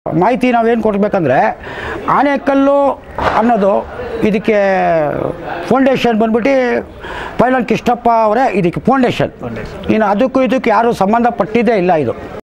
ಮಾಹಿತಿ ನಾವೇನು ಕೊಡಬೇಕಂದ್ರೆ ಆನೆಕಲ್ಲು ಅನ್ನೋದು ಇದಕ್ಕೆ ಫೌಂಡೇಶನ್ ಬಂದ್ಬಿಟ್ಟು ಪೈಲನ್ ಕೃಷ್ಣಪ್ಪ ಅವರೇ ಇದಕ್ಕೆ ಫೌಂಡೇಶನ್ ಇನ್ನು ಅದಕ್ಕೂ ಇದಕ್ಕೆ ಯಾರು ಸಂಬಂಧಪಟ್ಟಿದ್ದೇ ಇಲ್ಲ ಇದು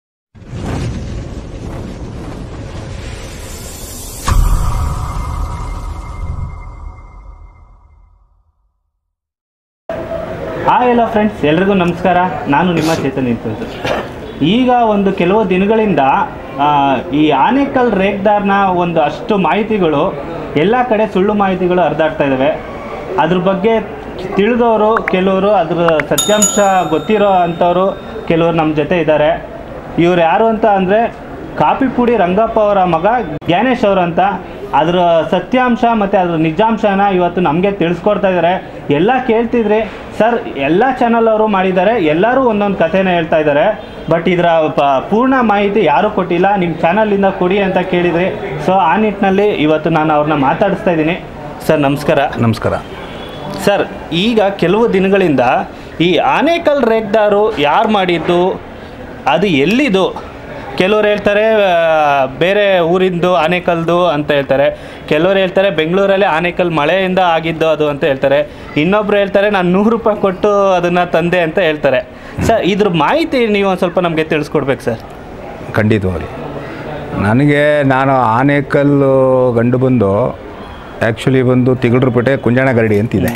ಹಾಯ್ ಎಲ್ಲ ಫ್ರೆಂಡ್ಸ್ ಎಲ್ರಿಗೂ ನಮಸ್ಕಾರ ನಾನು ನಿಮ್ಮ ಚೇತನ್ ನಿಂತು ಈಗ ಒಂದು ಕೆಲವು ದಿನಗಳಿಂದ ಆ, ಈ ಆನೇಕಲ್ ರೇಗ್ದಾರ್ನ ಒಂದು ಅಷ್ಟು ಮಾಹಿತಿಗಳು ಎಲ್ಲ ಕಡೆ ಸುಳ್ಳು ಮಾಹಿತಿಗಳು ಹರಿದಾಡ್ತಾ ಇದ್ದಾವೆ ಅದ್ರ ಬಗ್ಗೆ ತಿಳಿದವರು ಕೆಲವರು ಅದ್ರ ಸತ್ಯಾಂಶ ಗೊತ್ತಿರೋ ಅಂಥವ್ರು ಕೆಲವರು ನಮ್ಮ ಜೊತೆ ಇದ್ದಾರೆ ಇವ್ರು ಯಾರು ಅಂತ ಅಂದರೆ ಕಾಪಿಪುಡಿ ರಂಗಪ್ಪ ಅವರ ಮಗ ಜ್ಞಾನೇಶ್ ಅವರು ಅಂತ ಅದರ ಸತ್ಯಾಂಶ ಮತ್ತು ಅದ್ರ ನಿಜಾಂಶನ ಇವತ್ತು ನಮಗೆ ತಿಳಿಸ್ಕೊಡ್ತಾ ಇದ್ದಾರೆ ಎಲ್ಲ ಕೇಳ್ತಿದ್ರಿ ಸರ್ ಎಲ್ಲ ಚಾನಲ್ ಅವರು ಮಾಡಿದ್ದಾರೆ ಎಲ್ಲರೂ ಒಂದೊಂದು ಕಥೆನ ಹೇಳ್ತಾ ಇದ್ದಾರೆ ಬಟ್ ಇದರ ಪ- ಪೂರ್ಣ ಮಾಹಿತಿ ಯಾರೂ ಕೊಟ್ಟಿಲ್ಲ ನಿಮ್ಮ ಚಾನಲಿಂದ ಕೊಡಿ ಅಂತ ಕೇಳಿದ್ರಿ ಸೊ ಆ ನಿಟ್ಟಿನಲ್ಲಿ ಇವತ್ತು ನಾನು ಅವ್ರನ್ನ ಮಾತಾಡಿಸ್ತಾ ಇದ್ದೀನಿ ಸರ್ ನಮಸ್ಕಾರ ನಮಸ್ಕಾರ ಸರ್ ಈಗ ಕೆಲವು ದಿನಗಳಿಂದ ಈ ಆನೇಕಲ್ ರೇಗ್ದಾರು ಯಾರು ಮಾಡಿದ್ದು ಅದು ಎಲ್ಲಿದು ಕೆಲವ್ರು ಹೇಳ್ತಾರೆ ಆ, ಬೇರೆ ಊರಿಂದು ಆನೇಕಲ್ದು ಅಂತ ಹೇಳ್ತಾರೆ ಕೆಲವ್ರು ಹೇಳ್ತಾರೆ ಬೆಂಗಳೂರಲ್ಲಿ ಆನೇಕಲ್ ಮಳೆಯಿಂದ ಆಗಿದ್ದು ಅದು ಅಂತ ಹೇಳ್ತಾರೆ ಇನ್ನೊಬ್ರು ಹೇಳ್ತಾರೆ ನಾನು ನೂರು ರೂಪಾಯಿ ಕೊಟ್ಟು ಅದನ್ನು ತಂದೆ ಅಂತ ಹೇಳ್ತಾರೆ ಸರ್ ಇದ್ರ ಮಾಹಿತಿ ನೀವು ಒಂದು ಸ್ವಲ್ಪ ನಮಗೆ ತಿಳಿಸ್ಕೊಡ್ಬೇಕು ಸರ್ ಖಂಡಿತವಾಗಿ ನನಗೆ ನಾನು ಆನೇಕಲ್ಲು ಗಂಡು ಬಂದು ಆ್ಯಕ್ಚುಲಿ ಬಂದು ತಿಗಳರಪೇಟೆ ಕುಂಜಾಣಗರಡಿ ಅಂತಿದೆ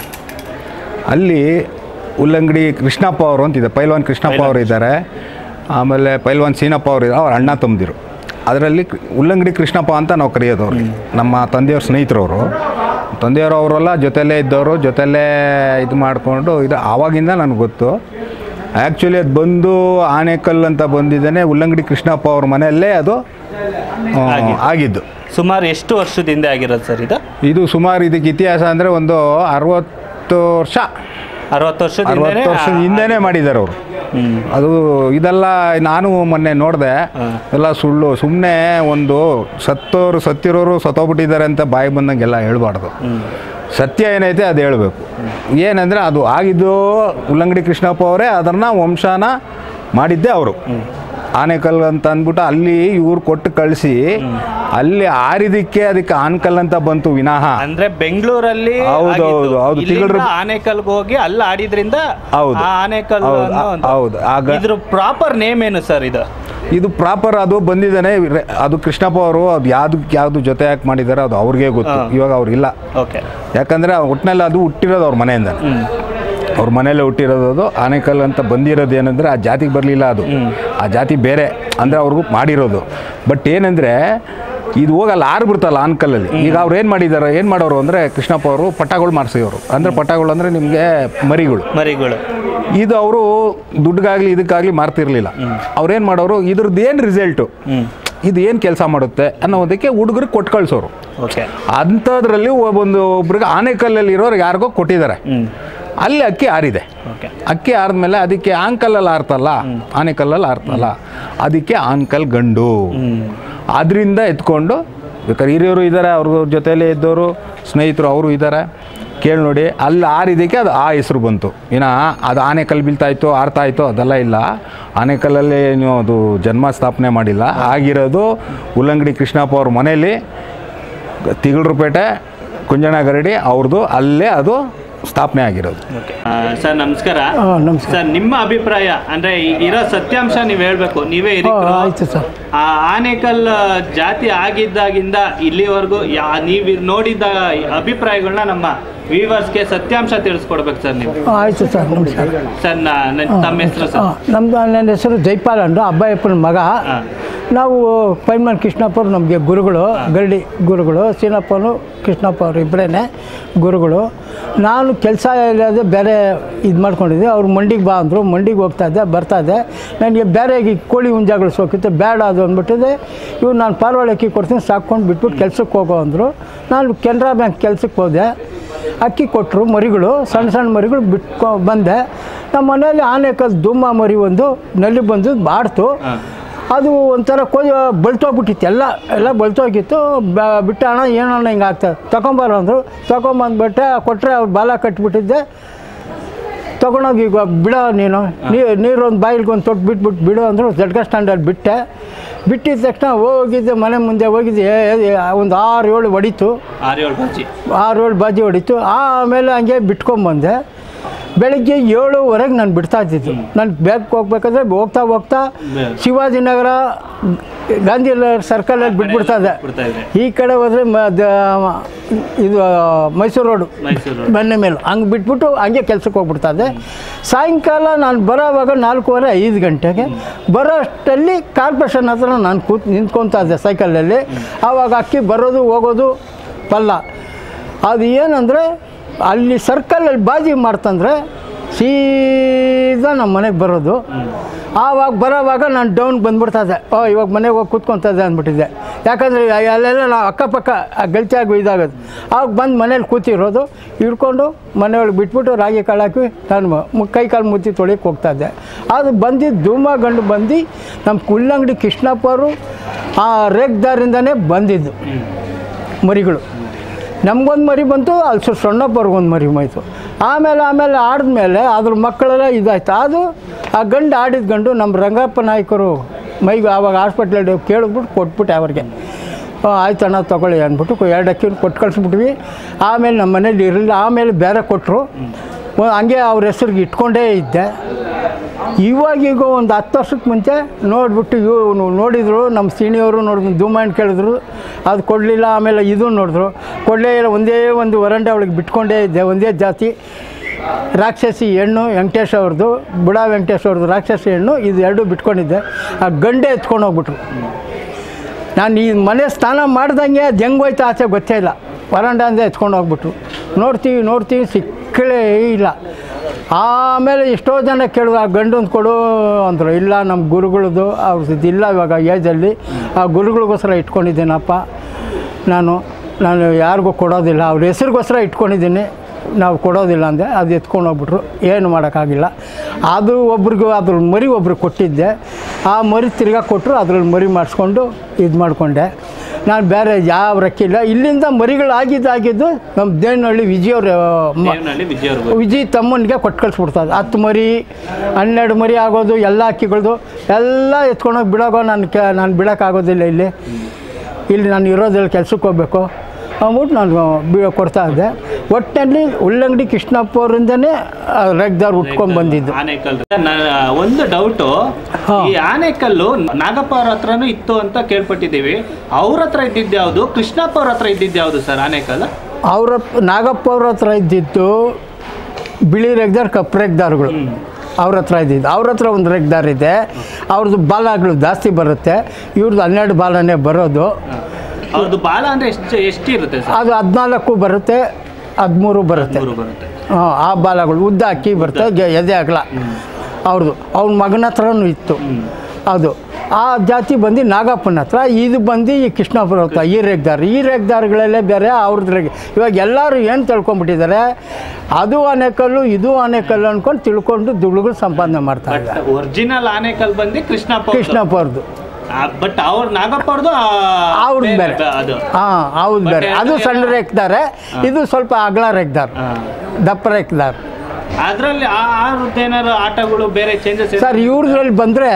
ಅಲ್ಲಿ ಉಲ್ಲಂಗಡಿ ಕೃಷ್ಣಪ್ಪ ಅವರು ಅಂತಿದೆ ಪೈಲ್ವಾನ್ ಕೃಷ್ಣಪ್ಪ ಅವರು ಇದ್ದಾರೆ ಆಮೇಲೆ ಪೈಲ್ವಾನ್ ಸೀನಪ್ಪ ಅವರು ಇದ್ದಾರೆ ಅವ್ರ ಅಣ್ಣ ತಮ್ಮದಿರು ಅದರಲ್ಲಿ ಕೃ- ಉಲ್ಲಂಗಡಿ ಕೃಷ್ಣಪ್ಪ ಅಂತ ನಾವು ಕರೆಯೋದು ಅವ್ರಿಗೆ ನಮ್ಮ ತಂದೆಯವ್ರ ಸ್ನೇಹಿತರವರು ತಂದೆಯವರು ಅವರೆಲ್ಲ ಜೊತೆಲೇ ಇದ್ದವರು ಜೊತೆಲೇ ಇದು ಮಾಡಿಕೊಂಡು ಇದು ಆವಾಗಿಂದ ನನಗೆ ಗೊತ್ತು ಆ್ಯಕ್ಚುಲಿ ಅದು ಬಂದು ಆನೆಕಲ್ ಅಂತ ಬಂದಿದ್ದಾನೆ ಉಲ್ಲಂಗಡಿ ಕೃಷ್ಣಪ್ಪ ಅವ್ರ ಮನೆಯಲ್ಲೇ ಅದು ಆ, ಆಗಿದ್ದು. ಆಗಿದ್ದು ಸುಮಾರು ಎಷ್ಟು ವರ್ಷದಿಂದ ಆಗಿರೋದು ಸರ್ ಇದು ಇದು ಸುಮಾರು ಇದಕ್ಕೆ ಇತಿಹಾಸ ಅಂದರೆ ಒಂದು ಅರವತ್ತು ವರ್ಷ ಅರವತ್ತು ವರ್ಷದ ಅರವತ್ತು ವರ್ಷದ ಹಿಂದೆನೇ ಮಾಡಿದ್ದಾರೆ ಅವರು ಹ್ಞೂ ಅದು ಇದೆಲ್ಲ ನಾನು ಮೊನ್ನೆ ನೋಡಿದೆ ಎಲ್ಲ ಸುಳ್ಳು ಸುಮ್ಮನೆ ಒಂದು ಸತ್ತೋರು ಸತ್ತಿರೋರು ಸತ್ತೋಗ್ಬಿಟ್ಟಿದ್ದಾರೆ ಅಂತ ಬಾಯಿ ಬಂದಂಗೆಲ್ಲ ಹೇಳ್ಬಾರ್ದು ಸತ್ಯ ಏನೈತೆ ಅದು ಹೇಳಬೇಕು ಏನಂದರೆ ಅದು ಆಗಿದ್ದು ಉಲ್ಲಂಗಡಿ ಕೃಷ್ಣಪ್ಪ ಅವರೇ ಅದನ್ನು ವಂಶನ ಮಾಡಿದ್ದೆ ಅವರು ಆನೆಕಲ್ ಅಂತ ಅಂದ್ಬಿಟ್ಟು ಅಲ್ಲಿ ಇವ್ರು ಕೊಟ್ಟು ಕಳಿಸಿ ಅಲ್ಲಿ ಆರಿದಕ್ಕೆ ಅದಕ್ಕೆ ಆನ್ಕಲ್ ಅಂತ ಬಂತು ವಿನಃ ಅಂದ್ರೆ ಬೆಂಗಳೂರಲ್ಲಿ ಹೌದು, ಆಗಿದ್ದು. ಹೌದು, ಹೌದು. ಇಲ್ಲಿಂದ ತಿಂಗ್ಳು- ಆನೇಕಲ್ಗೆ ಹೋಗಿ ಅಲ್ಲಿ ಆಡಿದ್ರಿಂದ ಹೌದು. ಆ ಆನೇಕಲ್ ಹೌದು, ಅನ್ನೋ ಒಂದು- ಹೌದು. ಆಗ- ಇದ್ರ ಪ್ರಾಪರ್ ನೇಮ್ ಏನು ಸರ್ ಇದು ಇದು ಪ್ರಾಪರ್ ಅದು ಬಂದಿದ್ದಾನೆ ರೆ- ಅದು ಕೃಷ್ಣಪ್ಪ ಅವರು ಅದು ಯಾವ್ದಕ್ಕೆ ಯಾವುದು ಜೊತೆ ಯಾಕೆ ಮಾಡಿದ್ದಾರೆ ಅದು ಅವ್ರಿಗೆ ಗೊತ್ತು ಹಾ. ಇವಾಗ ಅವ್ರಿಲ್ಲ ಓಕೆ ಯಾಕಂದರೆ ಒಟ್ಟಿನಲ್ಲಿ ಅದು ಹುಟ್ಟಿರೋದು ಅವ್ರ ಮನೆಯಿಂದ ಅವ್ರ ಮನೇಲೆ ಹುಟ್ಟಿರೋದು ಅದು ಆನೆಕಲ್ ಅಂತ ಬಂದಿರೋದು ಏನಂದರೆ ಆ ಜಾತಿಗೆ ಬರಲಿಲ್ಲ ಅದು ಆ ಜಾತಿ ಬೇರೆ ಅಂದರೆ ಅವ್ರಿಗೂ ಮಾಡಿರೋದು ಬಟ್ ಏನಂದರೆ ಇದು ಹೋಗಲ್ಲ ಆರು ಬಿಡ್ತಲ್ಲ ಆನ್ಕಲ್ಲಲ್ಲಿ ಈಗ ಅವ್ರು ಏನು ಮಾಡಿದ್ದಾರೆ ಏನು ಮಾಡೋರು ಅಂದರೆ ಕೃಷ್ಣಪ್ಪ ಅವರು ಪಟ್ಟಗಳು ಮಾಡಿಸಿದ್ರು ಅಂದರೆ ಪಟ್ಟಗಳು ಅಂದರೆ ನಿಮಗೆ ಮರಿಗಳು ಮರಿಗಳು ಇದು ಅವರು ದುಡ್ಡಿಗಾಗಲಿ ಇದಕ್ಕಾಗಲಿ ಮಾರ್ತಿರ್ಲಿಲ್ಲ ಅವ್ರೇನು ಮಾಡೋರು ಇದ್ರದ್ದು ಏನು ರಿಸಲ್ಟು ಹ್ಮ್ ಇದು ಏನು ಕೆಲಸ ಮಾಡುತ್ತೆ ಅನ್ನೋದಕ್ಕೆ ಹುಡುಗರಿಗೆ ಕೊಟ್ಟು ಕಳಿಸೋರು ಓಕೆ ಅಂಥದ್ರಲ್ಲಿ ಒಂದು ಒಬ್ರಿಗೆ ಆನೆಕಲ್ಲಲ್ಲಿ ಇರೋರು ಯಾರಿಗೋ ಕೊಟ್ಟಿದ್ದಾರೆ ಹ್ಮ್ ಅಲ್ಲಿ ಅಕ್ಕಿ ಆರಿದೆ ಓಕೆ ಅಕ್ಕಿ ಆರಿದ್ಮೇಲೆ ಅದಕ್ಕೆ ಆಂಕಲಲ್ಲಿ ಆರ್ತಲ್ಲ ಆನೆಕಲ್ಲಲ್ಲಿ ಆರ್ತಲ್ಲ ಅದಕ್ಕೆ ಆನ್ಕಲ್ ಗಂಡು ಅದರಿಂದ ಎತ್ಕೊಂಡು ಬೇಕಾದ್ರೆ ಹಿರಿಯರು ಇದ್ದಾರೆ ಅವ್ರ ಜೊತೆಯಲ್ಲೇ ಇದ್ದವರು ಸ್ನೇಹಿತರು ಅವರು ಇದ್ದಾರೆ ಕೇಳಿ ನೋಡಿ ಅಲ್ಲಿ ಆರಿದ್ದಕ್ಕೆ ಅದು ಆ ಹೆಸರು ಬಂತು ಇನ್ನು ಅದು ಆನೆಕಲ್ ಬೀಳ್ತಾಯಿತ್ತು ಆರ್ತಾಯಿತ್ತು ಅದೆಲ್ಲ ಇಲ್ಲ ಆನೆಕಲ್ಲಲ್ಲಿ ನೀವು ಅದು ಜನ್ಮ ಸ್ಥಾಪನೆ ಮಾಡಿಲ್ಲ ಆಗಿರೋದು ಉಲ್ಲಂಗಡಿ ಕೃಷ್ಣಪ್ಪ ಅವ್ರ ಮನೇಲಿ ತಿಗಳರಪೇಟೆ ಕುಂಜಣಗರಡಿ ಅವ್ರದ್ದು ಅಲ್ಲೇ ಅದು ಸ್ಥಾಪನೆ ಆಗಿರೋದು ಓಕೆ ಸರ್ ನಮಸ್ಕಾರ ಆ, ನಮಸ್ಕಾರ. ಸರ್ ನಿಮ್ಮ ಅಭಿಪ್ರಾಯ ಅಂದ್ರೆ ಈ ಇರೋ ಸತ್ಯಾಂಶ ನೀವು ಹೇಳ್ಬೇಕು ನೀವೇ ಹಿರಿಕರು. ಆ, ಆಯ್ತು ಸರ್. ಆ ಆನೇಕಲ್ ಜಾತಿ ಆಗಿದ್ದಾಗಿಂದ ಇಲ್ಲಿವರೆಗೂ ಯಾ ನೀವು ನೋಡಿದ ಅಭಿಪ್ರಾಯಗಳನ್ನ ನಮ್ಮ ವ್ಯೂವರ್ಸ್ಗೆ ಸತ್ಯಾಂಶ ತಿಳಿಸ್ಕೊಡ್ಬೇಕು ಸರ್ ನೀವು ಆಯಿತು ಸರ್ ನಮಸ್ಕಾರ ಸರ್ ನಾ- ನನ್ನ- ತಮ್ಮ ಹೆಸರು ಸರ್ ಹಾಂ ನಮ್ದು ನನ್ನ ಹೆಸರು ಜೈಪಾಲ್ ಅಂಡು ಅಬ್ಬಾಯಪ್ಪನ ಮಗ ಹಾಂ. ನಾವು ಪೈಲ್ಮಾನ್ ಕೃಷ್ಣಪ್ಪರು ನಮಗೆ ಗುರುಗಳು ಗರಡಿ ಗುರುಗಳು ಸೀನಪ್ಪನು ಕೃಷ್ಣಪ್ಪ ಅವರು ಇಬ್ಬರೇ ಗುರುಗಳು ನಾನು ಕೆಲಸ ಇಲ್ಲದೆ ಬೇರೆ ಇದು ಮಾಡ್ಕೊಂಡಿದ್ದೆ ಅವ್ರು ಮಂಡಿಗೆ ಬಾ ಅಂದರು ಮಂಡಿಗೆ ಹೋಗ್ತಾ ಇದ್ದೆ ಬರ್ತಾ ಇದ್ದೆ ನನಗೆ ಬೇರೆ ಈ ಕೋಳಿ ಹುಂಜಾಗಳು ಸೋಕಿತ್ತು ಬೇಡ ಅದು ಅಂದ್ಬಿಟ್ಟಿದೆ ಇವ್ರು ನಾನು ಪಾರಿವಾಳ ಅಕ್ಕಿ ಕೊಡ್ತೀನಿ ಸಾಕ್ಕೊಂಡು ಬಿಟ್ಬಿಟ್ಟು ಕೆಲ್ಸಕ್ಕೆ ಹೋಗೋ ಅಂದರು ನಾನು ಕೆನರಾ ಬ್ಯಾಂಕ್ ಕೆಲ್ಸಕ್ಕೆ ಹೋದೆ ಅಕ್ಕಿ ಕೊಟ್ಟರು ಮರಿಗಳು ಸಣ್ಣ ಸಣ್ಣ ಮರಿಗಳು ಬಿಟ್ಕೊ ಬಂದೆ ನಮ್ಮ ಮನೆಯಲ್ಲಿ ಆನೆಕಲ್ ಧೂಮ ಮರಿ ಒಂದು ನಲ್ಲಿ ಬಂದು ಬಾಡ್ತು ಅದು ಒಂಥರ ಕೊ ಬಳ್ತೋಗ್ಬಿಟ್ಟಿತ್ತು ಎಲ್ಲ ಎಲ್ಲ ಬಳ್ತೋಗಿತ್ತು ಬ- ಬಿಟ್ಟ ಅಣ್ಣ ಏನಣ್ಣ ಹಿಂಗೆ ಆಗ್ತದೆ ತಗೊಂಬಾರ ಅಂದರು ತಗೊಂಬಂದ್ಬಿಟ್ಟೆ ಕೊಟ್ಟರೆ ಅವ್ರು ಬಾಲ ಕಟ್ಟಿಬಿಟ್ಟಿದ್ದೆ ತಗೊಂಡೋಗಿ ಈಗ ಬಿಡೋ ನೀನು ನೀರು ಒಂದು ಬಾಯಿಲ್ಗೆ ಒಂದು ತೊಟ್ಟು ಬಿಟ್ಬಿಟ್ಟು ಬಿಡು ಅಂದರು ಜಡ್ಗ ಸ್ಟ್ಯಾಂಡಲ್ಲಿ ಬಿಟ್ಟೆ ಬಿಟ್ಟಿದ ತಕ್ಷಣ ಹೋಗಿದ್ದೆ ಮನೆ ಮುಂದೆ ಹೋಗಿದ್ದೆ ಒಂದು ಆರು ಏಳು ಹೊಡಿತು ಆರು ಏಳು ಬಜ್ಜಿ ಆರು ಏಳು ಬಾಜಿ ಹೊಡಿತು ಆಮೇಲೆ ಹಂಗೆ ಬಿಟ್ಕೊಂಬಂದೆ ಬೆಳಗ್ಗೆ ಏಳುವರೆಗೆ ನಾನು ಬಿಡ್ತಾ ಇದ್ದಿದ್ದು ನಾನು ಬ್ಯಾಗ್ ಹೋಗ್ಬೇಕಾದ್ರೆ ಹೋಗ್ತಾ ಹೋಗ್ತಾ ಬೆ- ಶಿವಾಜಿನಗರ ಗಾಂಧಿ ಸರ್ಕಲಲ್ಲಿ ಬಿಟ್ಬಿಡ್ತಾ ಇದ್ದೆ ಬಿಡ್ತಾ ಇದ್ರೆ ಈ ಕಡೆ ಹೋದರೆ ಮ ದ- ಇದು ಮೈಸೂರು ರೋಡು ಮೈಸೂರು ಬೆನ್ನ ಮೇಲೆ ಹಂಗೆ ಬಿಟ್ಬಿಟ್ಟು ಹಂಗೆ ಕೆಲ್ಸಕ್ಕೆ ಹೋಗ್ಬಿಡ್ತಾ ಇದ್ದೆ ಸಾಯಂಕಾಲ ನಾನು ಬರೋವಾಗ ನಾಲ್ಕೂವರೆ ಐದು ಗಂಟೆಗೆ ಬರೋ ಅಷ್ಟಲ್ಲಿ ಕಾರ್ಪೊರೇಷನ್ ಹತ್ರ ನಾನು ಕೂತ್ ನಿಂತ್ಕೊತಾ ಇದ್ದೆ ಸೈಕಲಲ್ಲಿ ಆವಾಗ ಅಕ್ಕಿ ಬರೋದು ಹೋಗೋದು ಪಲ್ಲ ಅದು ಏನಂದರೆ ಅಲ್ಲಿ ಸರ್ಕಲಲ್ಲಿ ಬಾಜಿ ಮಾಡ್ತಂದ್ರೆ ಸೀದಾ ನಮ್ಮ ಮನೆಗೆ ಬರೋದು ಆವಾಗ ಬರೋವಾಗ ನಾನು ಡೌನ್ ಬಂದ್ಬಿಡ್ತಾ ಇದ್ದೆ ಓ ಇವಾಗ ಮನೆಗೆ ಹೋಗಿ ಕೂತ್ಕೊತಾ ಇದ್ದೆ ಅಂದ್ಬಿಟ್ಟಿದ್ದೆ ಯಾಕಂದರೆ ಅಲ್ಲೆಲ್ಲ ನಾವು ಅಕ್ಕಪಕ್ಕ ಗಲ್ಚಾಗಿ ಇದಾಗೋದು ಆವಾಗ ಬಂದು ಮನೇಲಿ ಕೂತಿರೋದು ಹಿಡ್ಕೊಂಡು ಮನೆಯೊಳಗೆ ಬಿಟ್ಬಿಟ್ಟು ರಾಗಿ ಕಾಳು ಹಾಕಿ ನಾನು ಮು- ಕೈ ಕಾಲು ಮುತ್ತಿ ತೊಳಿಯಕ್ಕೆ ಹೋಗ್ತಾ ಇದ್ದೆ ಅದು ಬಂದಿದ್ದು ಧೂಮ ಗಂಡು ಬಂದು ನಮ್ಮ ಕುಲ್ಲಂಗಡಿ ಕೃಷ್ಣಪ್ಪರು ಆ ರೇಗ್ದಾರಿಂದನೇ ಬಂದಿದ್ದು ಮರಿಗಳು ನಮಗೊಂದು ಮರಿ ಬಂತು ಅಲ್ಲಿ ಸು ಸಣ್ಣಪ್ಪವ್ರಿಗೊಂದು ಮರಿ ಹೋಯ್ತು ಆಮೇಲೆ ಆಮೇಲೆ ಆಡಿದ್ಮೇಲೆ ಅದ್ರ ಮಕ್ಕಳೆಲ್ಲ ಇದಾಯ್ತು ಅದು ಆ ಗಂಡು ಆಡಿದ ಗಂಡು ನಮ್ಮ ರಂಗಪ್ಪ ನಾಯಕರು ಮೈಗೆ ಆವಾಗ ಹಾಸ್ಪಿಟ್ಲಲ್ಲಿ ಕೇಳಿದ್ಬಿಟ್ಟು ಕೊಟ್ಬಿಟ್ಟೆ ಅವ್ರಿಗೆ ಆ, ಆಯ್ತಣ್ಣ ತಗೊಳ್ಳಿ ಅಂದ್ಬಿಟ್ಟು ಕೊ- ಎರಡು ಅಕ್ಕಿ ಕೊಟ್ಟು ಕಳಿಸ್ಬಿಟ್ವಿ ಆಮೇಲೆ ನಮ್ಮ ಮನೇಲಿ ಇರಲಿಲ್ಲ ಆಮೇಲೆ ಬೇರೆ ಕೊಟ್ಟರು ಹಂಗೆ ಅವ್ರ ಹೆಸ್ರಿಗೆ ಇಟ್ಕೊಂಡೇ ಇದ್ದೆ ಇವಾಗೀಗ ಒಂದು ಹತ್ತು ವರ್ಷಕ್ಕೆ ಮುಂಚೆ ನೋಡಿಬಿಟ್ಟು ಇವು ನೋಡಿದರು ನಮ್ಮ ಸೀಣಿಯವರು ನೋಡಿದ್ರು ಧೂಮಣ್ಣ ಕೇಳಿದ್ರು ಅದು ಕೊಡಲಿಲ್ಲ ಆಮೇಲೆ ಇದು ನೋಡಿದ್ರು ಕೊಡಲೇ ಇಲ್ಲ ಒಂದೇ ಒಂದು ವರಂಡೆ ಅವಳಿಗೆ ಬಿಟ್ಕೊಂಡೇ ಇದ್ದೆ ಒಂದೇ ಜಾತಿ ರಾಕ್ಷಸಿ ಹೆಣ್ಣು ವೆಂಕಟೇಶ್ ಅವ್ರದ್ದು ಬುಡ ವೆಂಕಟೇಶ್ ಅವ್ರದ್ದು ರಾಕ್ಷಸಿ ಹೆಣ್ಣು ಇದು ಎರಡು ಬಿಟ್ಕೊಂಡಿದ್ದೆ ಆ ಗಂಡೆ ಎತ್ಕೊಂಡು ಹೋಗ್ಬಿಟ್ರು ನಾನು ಈ ಮನೆ ಸ್ನಾನ ಮಾಡ್ದಂಗೆ ಅದು ಹೆಂಗೆ ಹೋಯ್ತು ಆಚೆ ಗೊತ್ತೇ ಇಲ್ಲ ವರಂಡಾಂದ ಎತ್ಕೊಂಡು ಹೋಗ್ಬಿಟ್ರು ನೋಡ್ತೀವಿ ನೋಡ್ತೀವಿ ಸಿಕ್ಕಲೇ ಇಲ್ಲ ಆಮೇಲೆ ಎಷ್ಟೋ ಜನ ಕೇಳಿದ್ರು ಆ ಗಂಡಂದು ಕೊಡು ಅಂದರು ಇಲ್ಲ ನಮ್ಮ ಗುರುಗಳದ್ದು ಅವ್ರದ್ದು ಇಲ್ಲ ಇವಾಗ ಏಜಲ್ಲಿ ಆ ಗುರುಗಳಿಗೋಸ್ಕರ ಇಟ್ಕೊಂಡಿದ್ದೀನಪ್ಪ ನಾನು ನಾನು ಯಾರಿಗೂ ಕೊಡೋದಿಲ್ಲ ಅವ್ರ ಹೆಸ್ರಿಗೋಸ್ಕರ ಇಟ್ಕೊಂಡಿದ್ದೀನಿ ನಾವು ಕೊಡೋದಿಲ್ಲ ಅಂದೆ ಅದು ಎತ್ಕೊಂಡು ಹೋಗ್ಬಿಟ್ರು ಏನು ಮಾಡೋಕ್ಕಾಗಿಲ್ಲ ಅದು ಒಬ್ರಿಗೂ ಅದ್ರ ಮರಿ ಒಬ್ರಿಗೆ ಕೊಟ್ಟಿದ್ದೆ ಆ ಮರಿ ತಿರ್ಗಾ ಕೊಟ್ಟರು ಅದ್ರಲ್ಲಿ ಮರಿ ಮಾಡಿಸ್ಕೊಂಡು ಇದು ಮಾಡಿಕೊಂಡೆ ನಾನು ಬೇರೆ ಯಾವ ರಕ್ಕಿಲ್ಲ ಇಲ್ಲಿಂದ ಮರಿಗಳು ಆಗಿದ್ದಾಗಿದ್ದು ನಮ್ಮ ದೇವನಹಳ್ಳಿ ವಿಜಯವ್ರ ಮ- ದೇವನಹಳ್ಳಿ ವಿಜಯ್ ಅವ್ರಿಗೂ ವಿಜಯ್ ತಮ್ಮನಿಗೆ ಕೊಟ್ಟು ಕಳಿಸ್ಬಿಡ್ತದೆ ಹತ್ತು ಮರಿ ಹನ್ನೆರಡು ಮರಿ ಆಗೋದು ಎಲ್ಲ ಅಕ್ಕಿಗಳದು ಎಲ್ಲ ಎತ್ಕೊಂಡೋಗಿ ಬಿಡೋಗೋ ನಾನು ಕೆ ನಾನು ಬಿಡೋಕ್ಕಾಗೋದಿಲ್ಲ ಇಲ್ಲಿ ಇಲ್ಲಿ ನಾನು ಇರೋದ್ರಲ್ಲಿ ಕೆಲ್ಸಕ್ಕೆ ಹೋಗ್ಬೇಕು ಅಂದ್ಬಿಟ್ಟು ನಾನು ಬಿ ಕೊಡ್ತಾ ಇದ್ದೆ ಒಟ್ಟಿನಲ್ಲಿ ಉಲ್ಲಂಗಡಿ ಕೃಷ್ಣಪ್ಪ ಅವರಿಂದನೇ ರೆಗ್ದಾರ್ ಉಟ್ಕೊಂಡು ಬಂದಿದ್ದು ಆನೆಕಲ್ ನ- ಒಂದು ಡೌಟು ಹಾ. ಈ ಆನೆಕಲ್ಲು ನಾಗಪ್ಪ ಅವ್ರ ಹತ್ರನೂ ಇತ್ತು ಅಂತ ಕೇಳ್ಪಟ್ಟಿದ್ದೀವಿ ಅವ್ರ ಹತ್ರ ಇದ್ದಿದ್ದು ಯಾವುದು ಕೃಷ್ಣಪ್ಪ ಅವ್ರ ಹತ್ರ ಇದ್ದಿದ್ದು ಯಾವುದು ಸರ್ ಆನೆಕಲ್ ಅವ್ರ ನಾಗಪ್ಪ ಅವ್ರ ಹತ್ರ ಇದ್ದಿದ್ದು ಬಿಳಿ ರೆಗ್ದಾರ್ ಕಪ್ಪು ರೆಗ್ದಾರ್ಗಳು ಅವ್ರ ಹತ್ರ ಇದ್ದಿದ್ದು ಅವ್ರ ಹತ್ರ ಒಂದು ರೆಗ್ದಾರ್ ಇದೆ ಅವ್ರದ್ದು ಬಾಲಗಳು ಜಾಸ್ತಿ ಬರುತ್ತೆ ಇವ್ರದ್ದು ಹನ್ನೆರಡು ಬಾಲನೇ ಬರೋದು ಅವ್ರದ್ದು ಬಾಲ ಅಂದ್ರೆ ಎಷ್ಟು ಎಷ್ಟು ಇರುತ್ತೆ ಸರ್ ಅದು ಹದಿನಾಲ್ಕು ಬರುತ್ತೆ ಹದಿಮೂರು ಬರುತ್ತೆ ಮೂರು ಬರುತ್ತೆ ಹಾಂ ಆ ಬಾಲಗಳು ಉದ್ದ ಅಕ್ಕಿ ಬರುತ್ತೆ ಗೆ- ಎದೆ ಅಗಲ ಅವ್ರದ್ದು ಅವ್ನ ಮಗನ ಹತ್ರನೂ ಇತ್ತು ಅದು ಆ ಜಾತಿ ಬಂದು ನಾಗಪ್ಪನ ಹತ್ರ ಇದು ಬಂದು ಈ ಕೃಷ್ಣಪುರ ಹತ್ರ ಈ ರೇಗ್ದಾರ್ ಈ ರೇಗ್ದಾರ್ಗಳಲ್ಲೇ ಬೇರೆ ಅವ್ರದ್ದು ರೇಗ್ ಇವಾಗ ಎಲ್ಲರೂ ಏನು ತಿಳ್ಕೊಂಬಿಟ್ಟಿದ್ದಾರೆ ಅದು ಆನೆಕಲ್ಲು ಇದು ಆನೆಕಲ್ಲು ಅಂದ್ಕೊಂಡು ತಿಳ್ಕೊಂಡು ದುಡ್ಡುಗಳು ಸಂಪಾದನೆ ಮಾಡ್ತಾ ಬಟ್ ಇದ್ದಾರೆ ಒರಿಜಿನಲ್ ಆನೆಕಲ್ ಬಂದು ಕೃಷ್ಣಪ್ಪ ಕೃಷ್ಣಪ್ಪ ಅವ್ರದ್ದು ಬಟ್ ಅವ್ರ ನಾಗಪ್ಪ ಅವ್ರದ್ದು ಅವ್ರದ್ದು ಬೇರೆ ಅದು ಹಾಂ ಹೌದು But ಬೇರೆ ಅದು ಎಲ್ಲ- ಸಣ್ಣ ರೇಗ್ದಾರೆ ಇದು ಸ್ವಲ್ಪ ಅಗಲ ರೇಗ್ದಾರ್ ಹಾ. ದಪ್ಪ ರೇಗ್ದಾರ್ ಅದ್ರಲ್ಲಿ ಆ ಏನಾದ್ರು ಆಟಗಳು ಬೇರೆ ಚೇಂಜಸ್ ಸರ್ ಇವ್ರದ್ರಲ್ಲಿ ಬಂದರೆ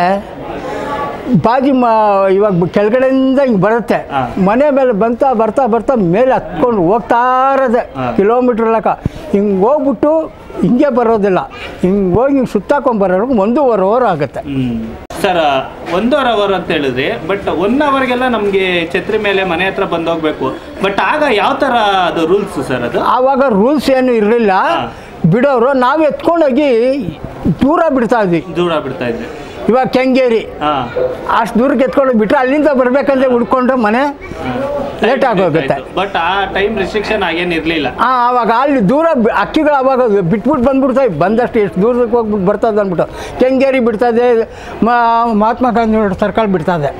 ಬಾಜಿ ಮಾ ಇವಾಗ ಕೆಳಗಡೆಯಿಂದ ಹಿಂಗೆ ಬರುತ್ತೆ ಹಾ. ಮನೆ ಮೇಲೆ ಬಂತಾ ಬರ್ತಾ ಬರ್ತಾ ಮೇಲೆ ಹತ್ಕೊಂಡು ಹೋಗ್ತಾ ಇರೋದೆ ಹಾ. ಕಿಲೋಮೀಟ್ರ್ ಲೆಕ್ಕ ಹಿಂಗೆ ಹೋಗ್ಬಿಟ್ಟು ಹಿಂಗೆ ಬರೋದಿಲ್ಲ ಹಿಂಗೆ ಹೋಗಿ ಹಿಂಗೆ ಸುತ್ತಾಕೊಂಡ್ ಬರೋರ್ಗು ಒಂದೂವರೆ ಅವರ್ ಆಗುತ್ತೆ ಸರ್ ಒಂದೂವರೆ ಅವರ್ ಅಂತ ಹೇಳಿದ್ರಿ ಬಟ್ ಒನ್ ಅವರ್ಗೆಲ್ಲ ನಮಗೆ ಛತ್ರಿ ಮೇಲೆ ಮನೆ ಹತ್ರ ಬಂದು ಹೋಗ್ಬೇಕು ಬಟ್ ಆಗ ಯಾವ ತರ ಅದು ರೂಲ್ಸ್ ಸರ್ ಅದು ಆವಾಗ ರೂಲ್ಸ್ ಏನು ಇರಲಿಲ್ಲ ಹಾ. ಬಿಡೋರು ನಾವು ಎತ್ಕೊಂಡೋಗಿ ದೂರ ಬಿಡ್ತಾ ಇದ್ವಿ ದೂರ ಬಿಡ್ತಾ ಇದ್ರಿ ಇವಾಗ ಕೆಂಗೇರಿ ಹಾ ಅಷ್ಟು ದೂರಕ್ಕೆ ಎತ್ಕೊಂಡು ಬಿಟ್ಟರೆ ಅಲ್ಲಿಂದ ಬರಬೇಕಂದ್ರೆ ಹುಡ್ಕೊಂಡು ಮನೆ ಲೇಟ್ ಆಗೋಗುತ್ತೆ ಬಟ್ ಆ ಟೈಮ್ ರಿಸ್ಟ್ರಿಕ್ಷನ್ ಆಗೇನ್ ಇರ್ಲಿಲ್ಲ ಹಾಂ ಆವಾಗ ಅಲ್ಲಿ ದೂರ ಬಿ- ಅಕ್ಕಿಗಳು ಅವಾಗ ಬಿಟ್ಬಿಟ್ಟು ಬಂದ್ಬಿಡ್ತಾವೆ ಬಂದಷ್ಟು ಎಷ್ಟು ದೂರಕ್ಕೆ ಹೋಗ್ಬಿಟ್ಟು ಬರ್ತದೆ ಅಂದ್ಬಿಟ್ಟು ಕೆಂಗೇರಿ ಬಿಡ್ತದೆ ಮ- ಮಹಾತ್ಮ ಗಾಂಧಿ ಸರ್ಕಲ್ ಬಿಡ್ತದೆ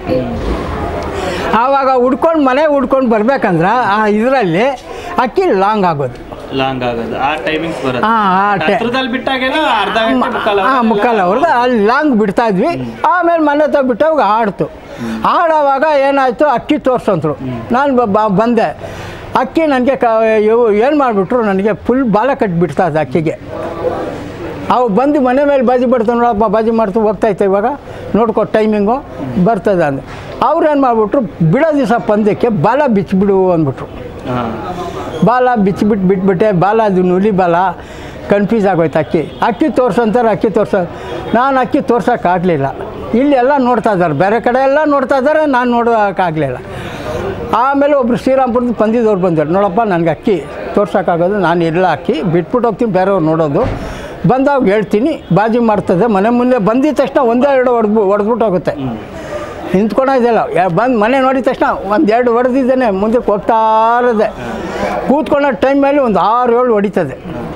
ಆವಾಗ ಹುಡ್ಕೊಂಡು ಮನೆ ಹುಡ್ಕೊಂಡು ಬರ್ಬೇಕಂದ್ರೆ ಆ ಇದರಲ್ಲಿ ಅಕ್ಕಿ ಲಾಂಗ್ ಆಗೋದು ಲಾಂಗ್ ಆಗೋದು ಆ ಟೈಮಿಂಗ್ಸ್ ಬರೋದು ಹಾಂ ಆ ಟೆ ಹತ್ರದಲ್ಲಿ ಬಿಟ್ಟಾಗೆಲ್ಲ ಅರ್ಧ ಗಂಟೆ ಮುಕ್ಕಾಲು hour ಹಾಂ ಮುಕ್ಕಾಲು ಎಲ್ಲ- ಅವ್ರಿಗೆ ಅಲ್ಲಿ ಲಾಂಗ್ ಬಿಡ್ತಾ ಇದ್ವಿ ಆಮೇಲೆ ಮನೆ ಹತ್ರ ಬಿಟ್ಟವಾಗ ಆಡ್ತು ಆಡೋವಾಗ ಏನಾಯಿತು ಅಕ್ಕಿ ತೋರ್ಸಂದ್ರು ನಾನು ಬ- ಬ- ಬಂದೆ ಅಕ್ಕಿ ನನಗೆ ಕ ಇವು ಏನು ಮಾಡಿಬಿಟ್ರು ನನಗೆ ಫುಲ್ ಬಾಲ ಕಟ್ಟಿ ಬಿಡ್ತಾ ಇದೆ ಅಕ್ಕಿಗೆ ಅವು ಬಂದು ಮನೆ ಮೇಲೆ ಬಾಜಿ ಬಿಡ್ತಾವೆ ನೋಡಪ್ಪ ಬಾಜಿ ಮಾಡ್ತು ಹೋಗ್ತೈತೆ ಇವಾಗ ನೋಡ್ಕೊ ಟೈಮಿಂಗು ಬರ್ತದೆ ಅಂದು ಅವ್ರು ಏನು ಮಾಡಿಬಿಟ್ರು ಬಿಡೋ ದಿವಸ ಪಂದ್ಯಕ್ಕೆ ಬಾಲ ಬಿಚ್ಚಿಬಿಡು ಅಂದ್ಬಿಟ್ರು ಹಾಂ ಬಾಲ ಬಿಚ್ಚಿಬಿಟ್ಟು ಬಿಟ್ಬಿಟ್ಟೆ ಬಾಲ ಅದು ನುಲಿ ಬಾಲ ಕನ್ಫ್ಯೂಸ್ ಆಗೋಯ್ತು ಅಕ್ಕಿ ಅಕ್ಕಿ ತೋರ್ಸಂತಾರೆ ಅಕ್ಕಿ ತೋರ್ಸ ನಾನು ಅಕ್ಕಿ ತೋರ್ಸೋಕ್ಕಾಗಲಿಲ್ಲ ಇಲ್ಲೆಲ್ಲ ನೋಡ್ತಾ ಇದ್ದಾರೆ ಬೇರೆ ಕಡೆ ಎಲ್ಲ ನೋಡ್ತಾ ಇದ್ದಾರೆ ನಾನು ನೋಡೋಕ್ಕಾಗಲಿಲ್ಲ ಆಮೇಲೆ ಒಬ್ಬರು ಶ್ರೀರಾಮ್ಪುರದ ಪಂದ್ಯದವ್ರು ಬಂದರು ನೋಡಪ್ಪ ನನಗೆ ಅಕ್ಕಿ ತೋರ್ಸೋಕ್ಕಾಗೋದು ನಾನು ಇಲ್ಲ ಅಕ್ಕಿ ಬಿಟ್ಬಿಟ್ಟು ಹೋಗ್ತೀನಿ ಬೇರೆಯವ್ರು ನೋಡೋದು ಬಂದಾಗ ಹೇಳ್ತೀನಿ ಬಾಜಿ ಮಾಡ್ತದೆ ಮನೆ ಮುಂದೆ ಬಂದಿದ ತಕ್ಷಣ ಒಂದೇ ಎರಡು ಹೊಡೆದು ಹೊಡೆದ್ಬಿಟ್ಟು ಹೋಗುತ್ತೆ ನಿಂತ್ಕೊಳ್ಳೋದಿಲ್ಲ ಬಂದು ಮನೆ ನೋಡಿದ ತಕ್ಷಣ ಒಂದು ಎರಡು ಹೊಡೆದಿದ್ದೇನೆ ಮುಂದಕ್ಕೆ ಹೋಗ್ತಾ ಇರೋದೆ ಕೂತ್ಕೊಳ್ಳೋ ಟೈಮಲ್ಲಿ ಒಂದು ಆರು ಏಳು ಹೊಡಿತದೆ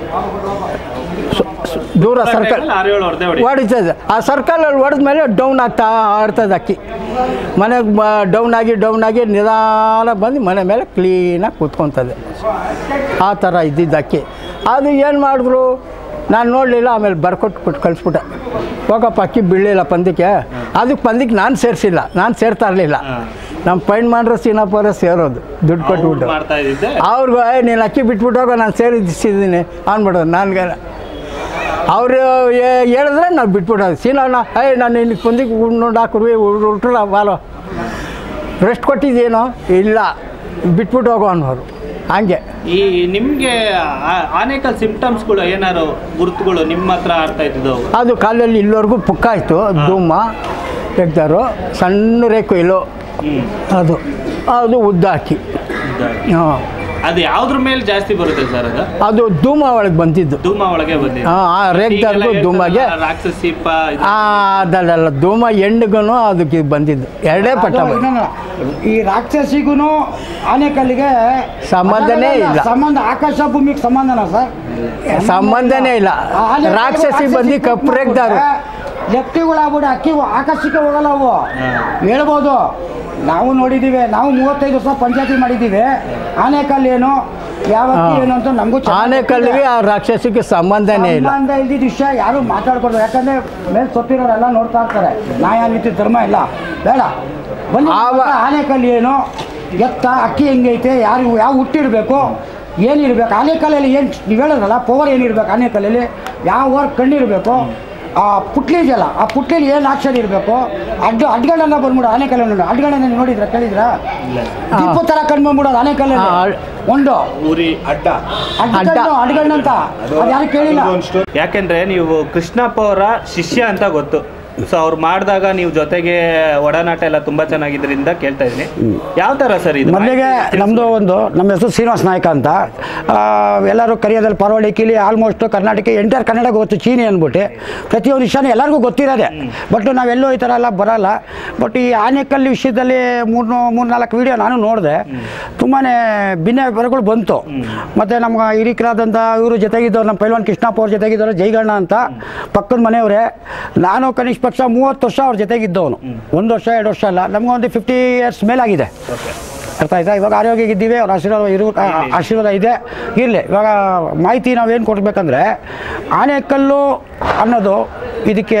ಸು- ಸು- ದೂರ ಸರ್ಕಲ್ ಆರು ಏಳು ಹೊಡೆದೇ ಹೊಡಿ ಹೊಡಿತದೆ ಆ ಸರ್ಕಲಲ್ಲಿ ಹೊಡೆದ ಮೇಲೆ ಡೌನ್ ಆಗ್ತಾ ಆಡ್ತದೆ ಅಕ್ಕಿ ಮನೆಗೆ ಡೌನ್ ಆಗಿ ಡೌನ್ ಆಗಿ ನಿಧಾನ ಬಂದು ಮನೆ ಮೇಲೆ ಕ್ಲೀನಾಗಿ ಕೂತ್ಕೊತದೆ ಆ ಥರ ಇದ್ದಿದ್ದು ಅಕ್ಕಿ ಅದು ಏನು ಮಾಡಿದ್ರು ನಾನು ನೋಡಲಿಲ್ಲ ಆಮೇಲೆ ಬರ್ಕೊಟ್ಟು ಕೊಟ್ಟು ಕಳಿಸ್ಬಿಟ್ಟೆ ಹೋಗಪ್ಪ ಅಕ್ಕಿ ಬೀಳಲಿಲ್ಲ ಪಂದ್ಯಕ್ಕೆ ಅದಕ್ಕೆ ಪಂದ್ಯಕ್ಕೆ ನಾನು ಸೇರಿಸಿಲ್ಲ ನಾನು ಸೇರ್ತಾ ಇರಲಿಲ್ಲ ನಮ್ಮ ಪೈಂಟ್ ಮಾಡ್ರೆ ಸೀನಪ್ಪರೇ ಸೇರೋದು ದುಡ್ಡು ಕೊಟ್ಬಿಟ್ಟು ಮಾಡ್ತಾ ಇದ್ದಿದ್ದೆ ಅವ್ರಿಗೂ ಏ ನೀನು ಅಕ್ಕಿ ಬಿಟ್ಬಿಟ್ಟೋಗ ನಾನು ಸೇರಿಸಿದ್ದೀನಿ ಅಂದ್ಬಿಡೋದು ನನಗೆ ಅವರು ಹೇಳಿದ್ರೆ ನಾವು ಬಿಟ್ಬಿಡೋದು ಸೀನಣ್ಣ ಏಯ್ ನಾನು ಇನ್ನು ಕುಂದಿಗೆ ನೋಡಿ ಹಾಕುರ್ವಿ ಉಲ್ಟ್ರ ಬಾಲೋ ರೆಸ್ಟ್ ಕೊಟ್ಟಿದ್ದೇನೋ ಇಲ್ಲ ಬಿಟ್ಬಿಟ್ಟು ಹೋಗೋ ಅನ್ನೋರು ಹಂಗೆ ಈ ನಿಮ್ಗೆ ಆ- ಆನೇಕಲ್ ಸಿಂಪ್ಟಮ್ಸ್ಗಳು ಏನಾರು ಗುರುತುಗಳು ನಿಮ್ಮ ಹತ್ರ ಆಡ್ತಾ ಇದ್ದು ಅದು ಕಾಲಲ್ಲಿ ಇಲ್ಲಿವರೆಗೂ ಪುಕ್ಕಾಯಿತು ಧೂಮ ತೆಗ್ದಾರು ಸಣ್ಣ ರೇಖು ಇಲ್ಲೋ ಹ್ಮ್ ಅದು ಅದು ಉದ್ದ ಹಾಕಿ ಹಾಂ ಅದು ಯಾವ್ದ್ರ ಮೇಲೆ ಜಾಸ್ತಿ ಬರುತ್ತೆ ಸರ್ ಅದು ಅದು ಧೂಮ ಒಳಗೆ ಬಂದಿದ್ದು ಧೂಮ ಒಳಗೆ ಬಂದಿದೆ ಹಾಂ ಆ ರೇಗ್ದಾರ್ಗೂ ಧೂಮಗೆ ರಾಕ್ಷಸೀಪ ಇದು- ಆ, ಅದಲ್ಲ ಧೂಮ ಹೆಣ್ಣಿಗೂ ಅದಕ್ಕೆ ಬಂದಿದ್ದು ಎರಡೇ ಪಟ್ಟ ಅದು ಇನ್ನೊಂದು, ಈ ರಾಕ್ಷಸಿಗೂ ಆನೆಕಲ್ಲಿಗೆ ಸಂಬಂಧನೇ ಇಲ್ಲ. ಸಂಬಂಧ ಆಕಾಶ ಭೂಮಿಗೆ ಸಂಬಂಧನ ಸರ್ ಸಂಬಂಧನೇ ಇಲ್ಲ ಆ ಆನೆಕಲ್ಲಿಗೂ ರಾಕ್ಷಸಿ ಬಂದು ರಾಕ್ಷಸಿ ಕಪ್ಪು ರೇಗ್ದಾರು ಲೆಫ್ಟಿಗಳಾಗ್ಬಿಟ್ಟು ಅಕ್ಕಿ ಆಕಾಶಕ್ಕೆ ಹೋಗಲ್ಲ ಅವು ಹೇಳ್ಬೋದು ನಾವು ನೋಡಿದ್ದೀವಿ ನಾವು ಮೂವತ್ತೈದು ವರ್ಷ ಪಂಚಾಯತಿ ಮಾಡಿದ್ದೀವಿ ಆನೆಕಲ್ ಏನು ಯಾವ ಅಕ್ಕಿ ಹಾ. ಏನು ಅಂತ ನಮಗೂ ಚೆನ್ನಾಗ್ ಆನೆಕಲ್ಲಿಗೆ ಗೊತ್ತಿದೆ. ಆ ರಾಕ್ಷಸಿಗೆ ಸಂಬಂಧನೇ ಇಲ್ಲ ಸಂಬಂಧ ಇಲ್ದಿದ್ದ ವಿಷಯ ಯಾರು ಮಾತಾಡ್ಕೊಡ್ಬೇಕು ಯಾಕಂದ್ರೆ ಮೇಲೆ ಸೊತ್ತಿರೋರೆಲ್ಲ ನೋಡ್ತಾ ಇರ್ತಾರೆ ನ್ಯಾಯ ನೀತಿ ಧರ್ಮ ಇಲ್ಲ ಬೇಡ ಬನ್ನಿ ಆವ- ಆನೆಕಲ್ಲು ಏನು ಎತ್ತ ಅಕ್ಕಿ ಹೆಂಗೈತೆ ಯಾರು ಯಾವ ಹುಟ್ಟಿರ್ಬೇಕು ಏನಿರ್ಬೇಕು ಆನೆಕಲ್ಲಲ್ಲಿ ಏನು ನೀವು ಹೇಳೋದಲ್ಲ ಪವರ್ ಏನಿರ್ಬೇಕು ಆನೆಕಲ್ಲಲ್ಲಿ ಯಾವ ವರ್ಕ್ ಕಣ್ಣಿರ್ಬೇಕು ಆ ಪುಟ್ಲಿ ಇದೆಯಲ್ಲ ಆ ಪುಟ್ಲಿಲಿ ಏನು ಆಕ್ಷನ್ ಇರಬೇಕು ಅಡ್ಡ ಅಡ್ಗಡನ್ನ ಬಂದ್ಬಿಡು ಆನೆಕಲ್ಲನ್ನು ಅಡ್ಗಡನ್ನ ನೋಡಿದ್ರ ಕೇಳಿದ್ರ ದೀಪ ಥರ ಕಣ್ಣು ಬಂದ್ಬಿಡೋದು ಆನೆಕಲ್ಲಲ್ಲಿ ಹಾ. ಒಂದು ಊರಿ ಅಡ್ಡ ಅಡ್ಡ ಅಡ್ಗಣ್ಣಂತ ಅದು ಯಾರು ಕೇಳಿಲ್ಲ ಯಾಕೆಂದ್ರೆ ನೀವು ಕೃಷ್ಣಪ್ಪ ಅವರ ಶಿಷ್ಯ ಅಂತ ಗೊತ್ತು ಸೊ ಅವ್ರು ಮಾಡಿದಾಗ ನೀವು ಜೊತೆಗೆ ಒಡನಾಟ ಎಲ್ಲ ತುಂಬಾ ಚೆನ್ನಾಗಿದ್ರಿಂದ ಕೇಳ್ತಾ ಇದ್ದೀನಿ ಯಾವ ತರ ಸರ್ ಇದು ಮೊದಲಿಗೆ ನಮ್ಮದು ಒಂದು ನಮ್ಮ ಹೆಸರು ಶ್ರೀನಿವಾಸ ನಾಯ್ಕ ಅಂತ ಆ, ಎಲ್ಲರೂ ಕರಿಯೋದಲ್ಲಿ ಪರವಳಿ ಕೀಲಿ ಆಲ್ಮೋಸ್ಟ್ ಕರ್ನಾಟಕ ಎಂಟರ್ ಕನ್ನಡ ಗೊತ್ತು ಚೀನಿ ಅಂದ್ಬಿಟ್ಟು ಪ್ರತಿಯೊಂದು ವಿಷಯನೂ ಎಲ್ಲರಿಗೂ ಗೊತ್ತಿರೋದೆ ಬಟ್ ನಾವೆಲ್ಲೂ ಈ ಥರ ಎಲ್ಲ ಬರಲ್ಲ ಬಟ್ ಈ ಆನೆಕಲ್ಲು ವಿಷಯದಲ್ಲಿ ಮೂರು ಮೂರು ನಾಲ್ಕು ವೀಡಿಯೋ ನಾನು ನೋಡಿದೆ ತುಂಬಾ ಭಿನ್ನಾಭಿಪ್ರಾಯಗಳು ಬಂತು ಮತ್ತು ನಮ್ಗೆ ಹಿರಿಕರಾದಂಥ ಇವರು ಜೊತೆಗಿದ್ದವ್ರು ನಮ್ಮ ಪೈಲ್ವಾನ್ ಕೃಷ್ಣಪ್ಪ ಅವ್ರ ಜೊತೆಗಿದ್ದವರು ಜೈಗಣ್ಣ ಅಂತ ಪಕ್ಕದ ಮನೆಯವರೇ ನಾನು ಕನಿಷ್ಠ ಪಕ್ಷ ಮೂವತ್ತು ವರ್ಷ ಅವ್ರ ಜೊತೆಗಿದ್ದವನು ಒಂದು ವರ್ಷ ಎರಡು ವರ್ಷ ಅಲ್ಲ ನಮಗೊಂದು ಫಿಫ್ಟಿ ಇಯರ್ಸ್ ಮೇಲಾಗಿದೆ ಅರ್ಥ ಆಯ್ತಾ ಇವಾಗ ಆರೋಗ್ಯ ಇದ್ದೀವಿ ಅವ್ರ ಆಶೀರ್ವಾದ ಇರು ಆ- ಆಶೀರ್ವಾದ ಇದೆ ಇರಲಿ ಇವಾಗ ಮಾಹಿತಿ ನಾವೇನು ಕೊಡಬೇಕಂದ್ರೆ ಆನೆಕಲ್ಲು ಅನ್ನೋದು ಇದಕ್ಕೆ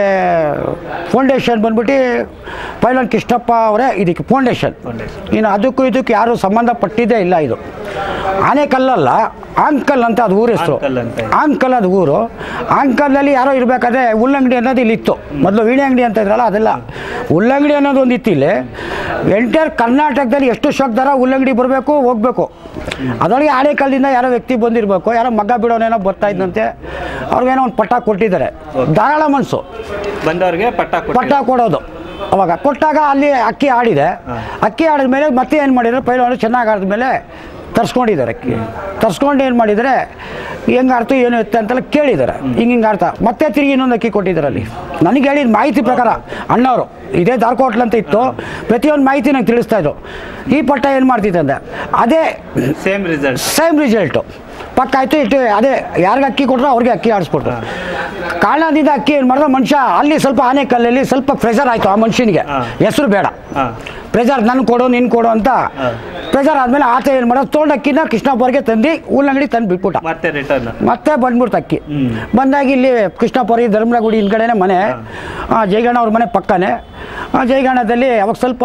ಫೌಂಡೇಶನ್ ಬಂದ್ಬಿಟ್ಟು ಪೈಲನ್ ಕೃಷ್ಣಪ್ಪ ಅವರೇ ಇದಕ್ಕೆ ಫೌಂಡೇಶನ್ ಇನ್ನು ಅದಕ್ಕೂ ಇದಕ್ಕೆ ಯಾರು ಸಂಬಂಧಪಟ್ಟಿದ್ದೇ ಇಲ್ಲ ಇದು ಆನೆಕಲ್ಲಲ್ಲ ಆಂಕಲ್ ಅಂತ ಅದು ಊರ ಹೆಸರು ಆಂಕಲ್ ಅಂತ ಇದೆ. ಆಂಕಲ್ ಅದು ಊರು ಆಂಕಲ್ನಲ್ಲಿ ಯಾರೋ ಇರಬೇಕಾದ್ರೆ ಉಲ್ಲಂಗಡಿ ಅನ್ನೋದು ಇಲ್ಲಿ ಇತ್ತು ಮೊದಲು ವೀಣೆ ಅಂಗಡಿ ಅಂತ ಇದ್ರಲ್ಲ ಅದೆಲ್ಲ ಉಲ್ಲಂಗಡಿ ಅನ್ನೋದು ಒಂದು ಇತ್ತು ಇಲ್ಲಿ ಎಂಟೈರ್ ಕರ್ನಾಟಕದಲ್ಲಿ ಎಷ್ಟು ಶೋಕ್ದಾರ ಉಲ್ಲಂಗಡಿ ಬರಬೇಕು ಹೋಗ್ಬೇಕು ಅದರೊಳಗೆ ಆಣೆಕಲ್ಲಿಂದ ಯಾರೋ ವ್ಯಕ್ತಿ ಬಂದಿರಬೇಕು ಯಾರೋ ಮಗ್ಗ ಬಿಡೋನೇನೋ ಬರ್ತಾ ಇದ್ದಂತೆ ಅವ್ರಿಗೇನೋ ಒಂದು ಪಟ್ಟ ಕೊಟ್ಟಿದ್ದಾರೆ ಧಾರಾಳ ಮನಸ್ಸು ಬಂದವ್ರಿಗೆ ಪಟ್ಟ ಪಟ್ಟ ಕೊಟ್ಟಿದ್ದಾರೆ. ಕೊಡೋದು ಅವಾಗ ಕೊಟ್ಟಾಗ ಅಲ್ಲಿ ಅಕ್ಕಿ ಆಡಿದೆ ಅಕ್ಕಿ ಆಡಿದ ಮೇಲೆ ಮತ್ತೆ ಏನು ಮಾಡಿದ್ರು ಪೈಲವಾನು ಚೆನ್ನಾಗಿ ಆಡಿದ್ಮೇಲೆ ತರ್ಸ್ಕೊಂಡಿದ್ದಾರೆ ಅಕ್ಕಿ ತರ್ಸ್ಕೊಂಡು ಏನು ಮಾಡಿದರೆ ಹೆಂಗೆ ಆಡ್ತು ಏನು ಇತ್ತು ಅಂತೆಲ್ಲ ಕೇಳಿದ್ದಾರೆ ಹಿಂಗೆ ಹಿಂಗೆ ಆಡ್ತಾ ಮತ್ತೆ ತಿರುಗಿ ಇನ್ನೊಂದು ಅಕ್ಕಿ ಕೊಟ್ಟಿದ್ದಾರೆ ಅಲ್ಲಿ ನನಗೆ ಹೇಳಿದ ಮಾಹಿತಿ ಪ್ರಕಾರ ಅಣ್ಣವರು ಇದೇ ದಾರ್ಕೋಟ್ಲ್ ಅಂತ ಇತ್ತು ಪ್ರತಿಯೊಂದು ಮಾಹಿತಿ ನಂಗೆ ತಿಳಿಸ್ತಾ ಇದ್ರು ಈ ಪಟ್ಟ ಏನು ಮಾಡ್ತಿತ್ತು ಅಂದೆ ಅದೇ ಸೇಮ್ ರಿಸಲ್ಟ್ ಸೇಮ್ ರಿಸಲ್ಟು ಪಕ್ಕ ಆಯ್ತು ಇಟ್ಟು ಅದೇ ಯಾರಿಗೆ ಅಕ್ಕಿ ಕೊಟ್ಟರು ಅವ್ರಿಗೆ ಅಕ್ಕಿ ಆಡಿಸ್ಬಿಟ್ರು ಕಾರಣದಿಂದ ಅಕ್ಕಿ ಏನು ಮಾಡಿದ ಮನುಷ್ಯ ಅಲ್ಲಿ ಸ್ವಲ್ಪ ಆನೆಕಲ್ಲಲ್ಲಿ ಸ್ವಲ್ಪ ಪ್ರೆಷರ್ ಆಯಿತು ಆ ಮನುಷ್ಯನಿಗೆ ಹಾ. ಹೆಸರು ಬೇಡ ಹಾಂ ಪ್ರೆಷರ್ ನನ್ ಕೊಡು ನಿನ್ ಕೊಡು ಅಂತ ಹಾ. ಪ್ರೆಷರ್ ಆದ್ಮೇಲೆ ಆತ ಏನು ಮಾಡೋದು ತೊಗೊಂಡು ಅಕ್ಕಿನ ಕೃಷ್ಣಪ್ಪವ್ರಿಗೆ ತಂದು ಉಲ್ಲಂಗಡಿ ತಂದು ಬಿಟ್ಬಿಟ್ಟ ಮತ್ತೆ ರಿಟರ್ನ್ ಮತ್ತೆ ಬಂದ್ಬಿಡ್ತು ಅಕ್ಕಿ ಹ್ಮ್. ಬಂದಾಗ ಇಲ್ಲಿ ಕೃಷ್ಣಪ್ಪವ್ರಿಗೆ ಧರ್ಮರ ಗುಡಿ ಹಿಂದ್ಗಡೆನೆ ಮನೆ ಆ, ಜಯಗಣ್ಣ ಅವ್ರ ಮನೆ ಪಕ್ಕನೇ ಆ ಜಯಗಣ್ಣದಲ್ಲಿ ಅವಾಗ ಸ್ವಲ್ಪ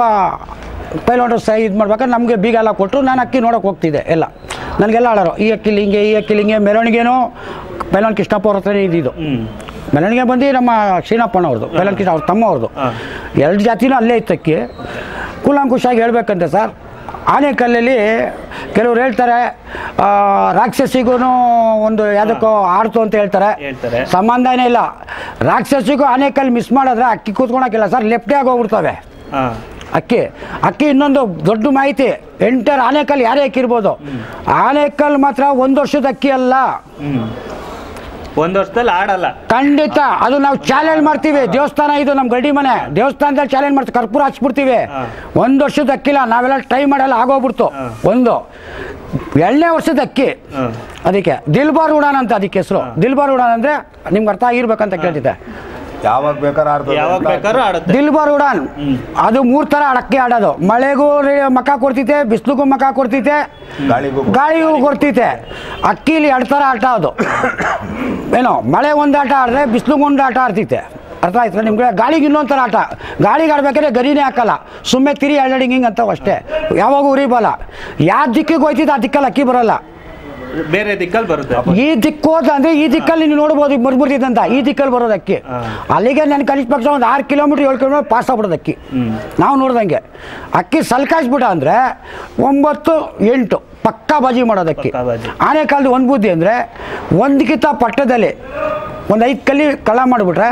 ಪೈಲೋಟು ಸಹ ಇದು ಮಾಡ್ಬೇಕಾದ್ರೆ ನಮಗೆ ಬೀಗ ಎಲ್ಲ ಕೊಟ್ಟರು ನಾನು ಅಕ್ಕಿ ನೋಡೋಕೆ ಹೋಗ್ತಿದ್ದೆ ಎಲ್ಲ ನನಗೆಲ್ಲ ಆಡೋರು ಈ ಅಕ್ಕಿಲಿ ಹಿಂಗೆ ಈ ಅಕ್ಕಿಲಿ ಹಿಂಗೆ ಮೆರವಣಿಗೆನೂ ಪೈಲೋನ್ ಕೃಷ್ಣಪ್ಪ ಅವ್ರ ಹತ್ರನೇ ಇದ್ದಿದ್ದು ಹ್ಮ್ ಮೆರವಣಿಗೆ ಬಂದು ನಮ್ಮ ಶ್ರೀನಪ್ಪನವ್ರದ್ದು ಬೆಲಂಕೃಷ್ಣ ಅವ್ರ ತಮ್ಮ ಅವ್ರದ್ದು ಹಾಂ. ಎರಡು ಜಾತಿನೂ ಅಲ್ಲೇ ಇತ್ತಕ್ಕಿ ಕೂಲಂಕುಷಾಗಿ ಹೇಳ್ಬೇಕಂತೆ ಸರ್ ಆನೆಕಲ್ಲಲ್ಲಿ ಕೆಲವ್ರು ಹೇಳ್ತಾರೆ ಆ, ರಾಕ್ಷಸಿಗೂ ಒಂದು ಯಾವುದಕ್ಕೋ ಆಡ್ತು ಅಂತ ಹೇಳ್ತಾರೆ ಹೇಳ್ತಾರೆ. ಸಂಬಂಧನೇ ಇಲ್ಲ ರಾಕ್ಷಸಿಗೂ ಆನೆಕಲ್ಲು ಮಿಸ್ ಮಾಡಿದ್ರೆ ಅಕ್ಕಿ ಕೂತ್ಕೊಳಕ್ಕಿಲ್ಲ ಸರ್ ಲೆಫ್ಟೇ ಆಗೋಗ್ಬಿಡ್ತವೆ ಹಾಂ ಅಕ್ಕಿ ಅಕ್ಕಿ ಇನ್ನೊಂದು ದೊಡ್ಡ ಮಾಹಿತಿ ಎಂಟರ್ ಆನೆಕಲ್ ಯಾರೇ ಅಕ್ಕಿರ್ಬೋದು ಆನೆಕಲ್ ಮಾತ್ರ ಒಂದು ವರ್ಷದ ಅಕ್ಕಿ ಅಲ್ಲ ಹ್ಞೂ ಒಂದು ವರ್ಷದಲ್ಲಿ ಆಡಲ್ಲ ಖಂಡಿತ ಅದು ನಾವು ಚಾಲೆಂಜ್ ಮಾಡ್ತೀವಿ ದೇವಸ್ಥಾನ ಇದು ನಮ್ಮ ಗಡಿ ಮನೆ ದೇವಸ್ಥಾನದಲ್ಲಿ ಚಾಲೆಂಜ್ ಮಾಡ್ತೀವಿ ಕರ್ಪೂರ ಹಚ್ಬಿಡ್ತೀವಿ ಹಾ. ಒಂದು ವರ್ಷದ ಅಕ್ಕಿಲ್ಲ ನಾವೆಲ್ಲ ಟ್ರೈ ಮಾಡಲ್ಲ ಆಗೋಗ್ಬಿಡ್ತು ಹಾ. ಒಂದು ಎರಡನೇ ವರ್ಷದ ಅಕ್ಕಿ ಹಾಂ ಅದಕ್ಕೆ ದಿಲ್ಬಾರ್ ಉಡಾನ್ ಅಂತ ಅದಕ್ಕೆ ಹೆಸರು ದಿಲ್ಬಾರ್ ಉಡಾನ್ ಅಂದ್ರೆ ನಿಮ್ಗೆ ಅರ್ಥ ಆಗಿರ್ಬೇಕಂತ ಕೇಳ್ತಿದ್ದೆ ಯಾವಾಗ ಬೇಕಾದ್ರೆ ಆಡ್ತದೆ ಯಾವಾಗ ಅಂತ ಬೇಕಾದ್ರೂ ಆಡುತ್ತೆ ದಿಲ್ಬಾರ್ ಉಡಾನ್ ಹ್ಮ್. ಅದು ಮೂರ್ ತರ ಅಡಕ್ಕೆ ಆಡೋದು ಮಳೆಗೂ ರೇ- ಮಕ ಕೊಡ್ತೈತೆ ಬಿಸಿಲಿಗೂ ಮಕ ಕೊಡ್ತೈತೆ ಗಾಳಿಗೂ ಗಾಳಿಗೂ ಕೊಡ್ತೈತೆ ಅಕ್ಕಿಲಿ ಎರಡು ಥರ ಆಟ ಅದು ಏನೋ ಮಳೆ ಒಂದು ಆಟ ಆಡಿದ್ರೆ ಬಿಸಿಲಿಗೆ ಒಂದು ಆಟ ಆಡ್ತೈತೆ ಅರ್ಥ ಆಯ್ತಾ ನಿಮ್ಗೆ ಗಾಳಿಗೆ ಇನ್ನೊಂದು ಥರ ಆಟ ಗಾಳಿಗೆ ಆಡ್ಬೇಕಾದ್ರೆ ಗರಿನೇ ಹಾಕಲ್ಲ ಸುಮ್ಮನೆ ತಿರಿ ಎರಡಿಂಗ್ ಹಿಂಗೆ ಅಂತ ಅಷ್ಟೇ ಯಾವಾಗ ಉರಿಬಲ್ಲ ಯಾವ ದಿಕ್ಕಿಗೆ ಹೋಯ್ತಿದ್ದು ಆ ದಿಕ್ಕಲ್ಲಿ ಅಕ್ಕಿ ಬರಲ್ಲ ಬೇರೆ ದಿಕ್ಕಲ್ಲಿ ಬರುತ್ತೆ ಈ ದಿಕ್ಕು ಹೋದ ಅಂದ್ರೆ ಈ ದಿಕ್ಕಲ್ಲಿ ನೀವು ನೋಡ್ಬೋದು ಬರ್ಬಿಡ್ತೈತೆ ಅಂತ ಈ ದಿಕ್ಕಲ್ಲಿ ಬರೋದು ಅಕ್ಕಿ ಹಾ. ಅಲ್ಲಿಗೆ ನನ್ನ ಕನಿಷ್ಠ ಪಕ್ಷ ಒಂದು ಆರು ಕಿಲೋಮೀಟ್ರ್ ಏಳು ಕಿಲೋಮೀಟ್ರ್ ಪಾಸ್ ಆಗ್ಬಿಡೋದು ಅಕ್ಕಿ ಹ್ಮ್. ನಾವು ನೋಡ್ದಂಗೆ ಅಕ್ಕಿ ಸಲ್ಕಾಯಿಸ್ಬಿಟ್ಟ ಅಂದರೆ ಒಂಬತ್ತು ಎಂಟು ಪಕ್ಕಾ ಬಾಜಿ ಮಾಡೋದು ಅಕ್ಕಿ ಪಕ್ಕಾ ಬಾಜಿ. ಆನೆ ಕಾಲದ ಒಂದು ಬುದ್ಧಿ ಅಂದರೆ ಒಂದಕ್ಕಿಂತ ಪಟ್ಟದಲ್ಲಿ ಒಂದು ಐದು ಕಲ್ಲಿ ಕಳ್ಳ ಮಾಡಿಬಿಟ್ರೆ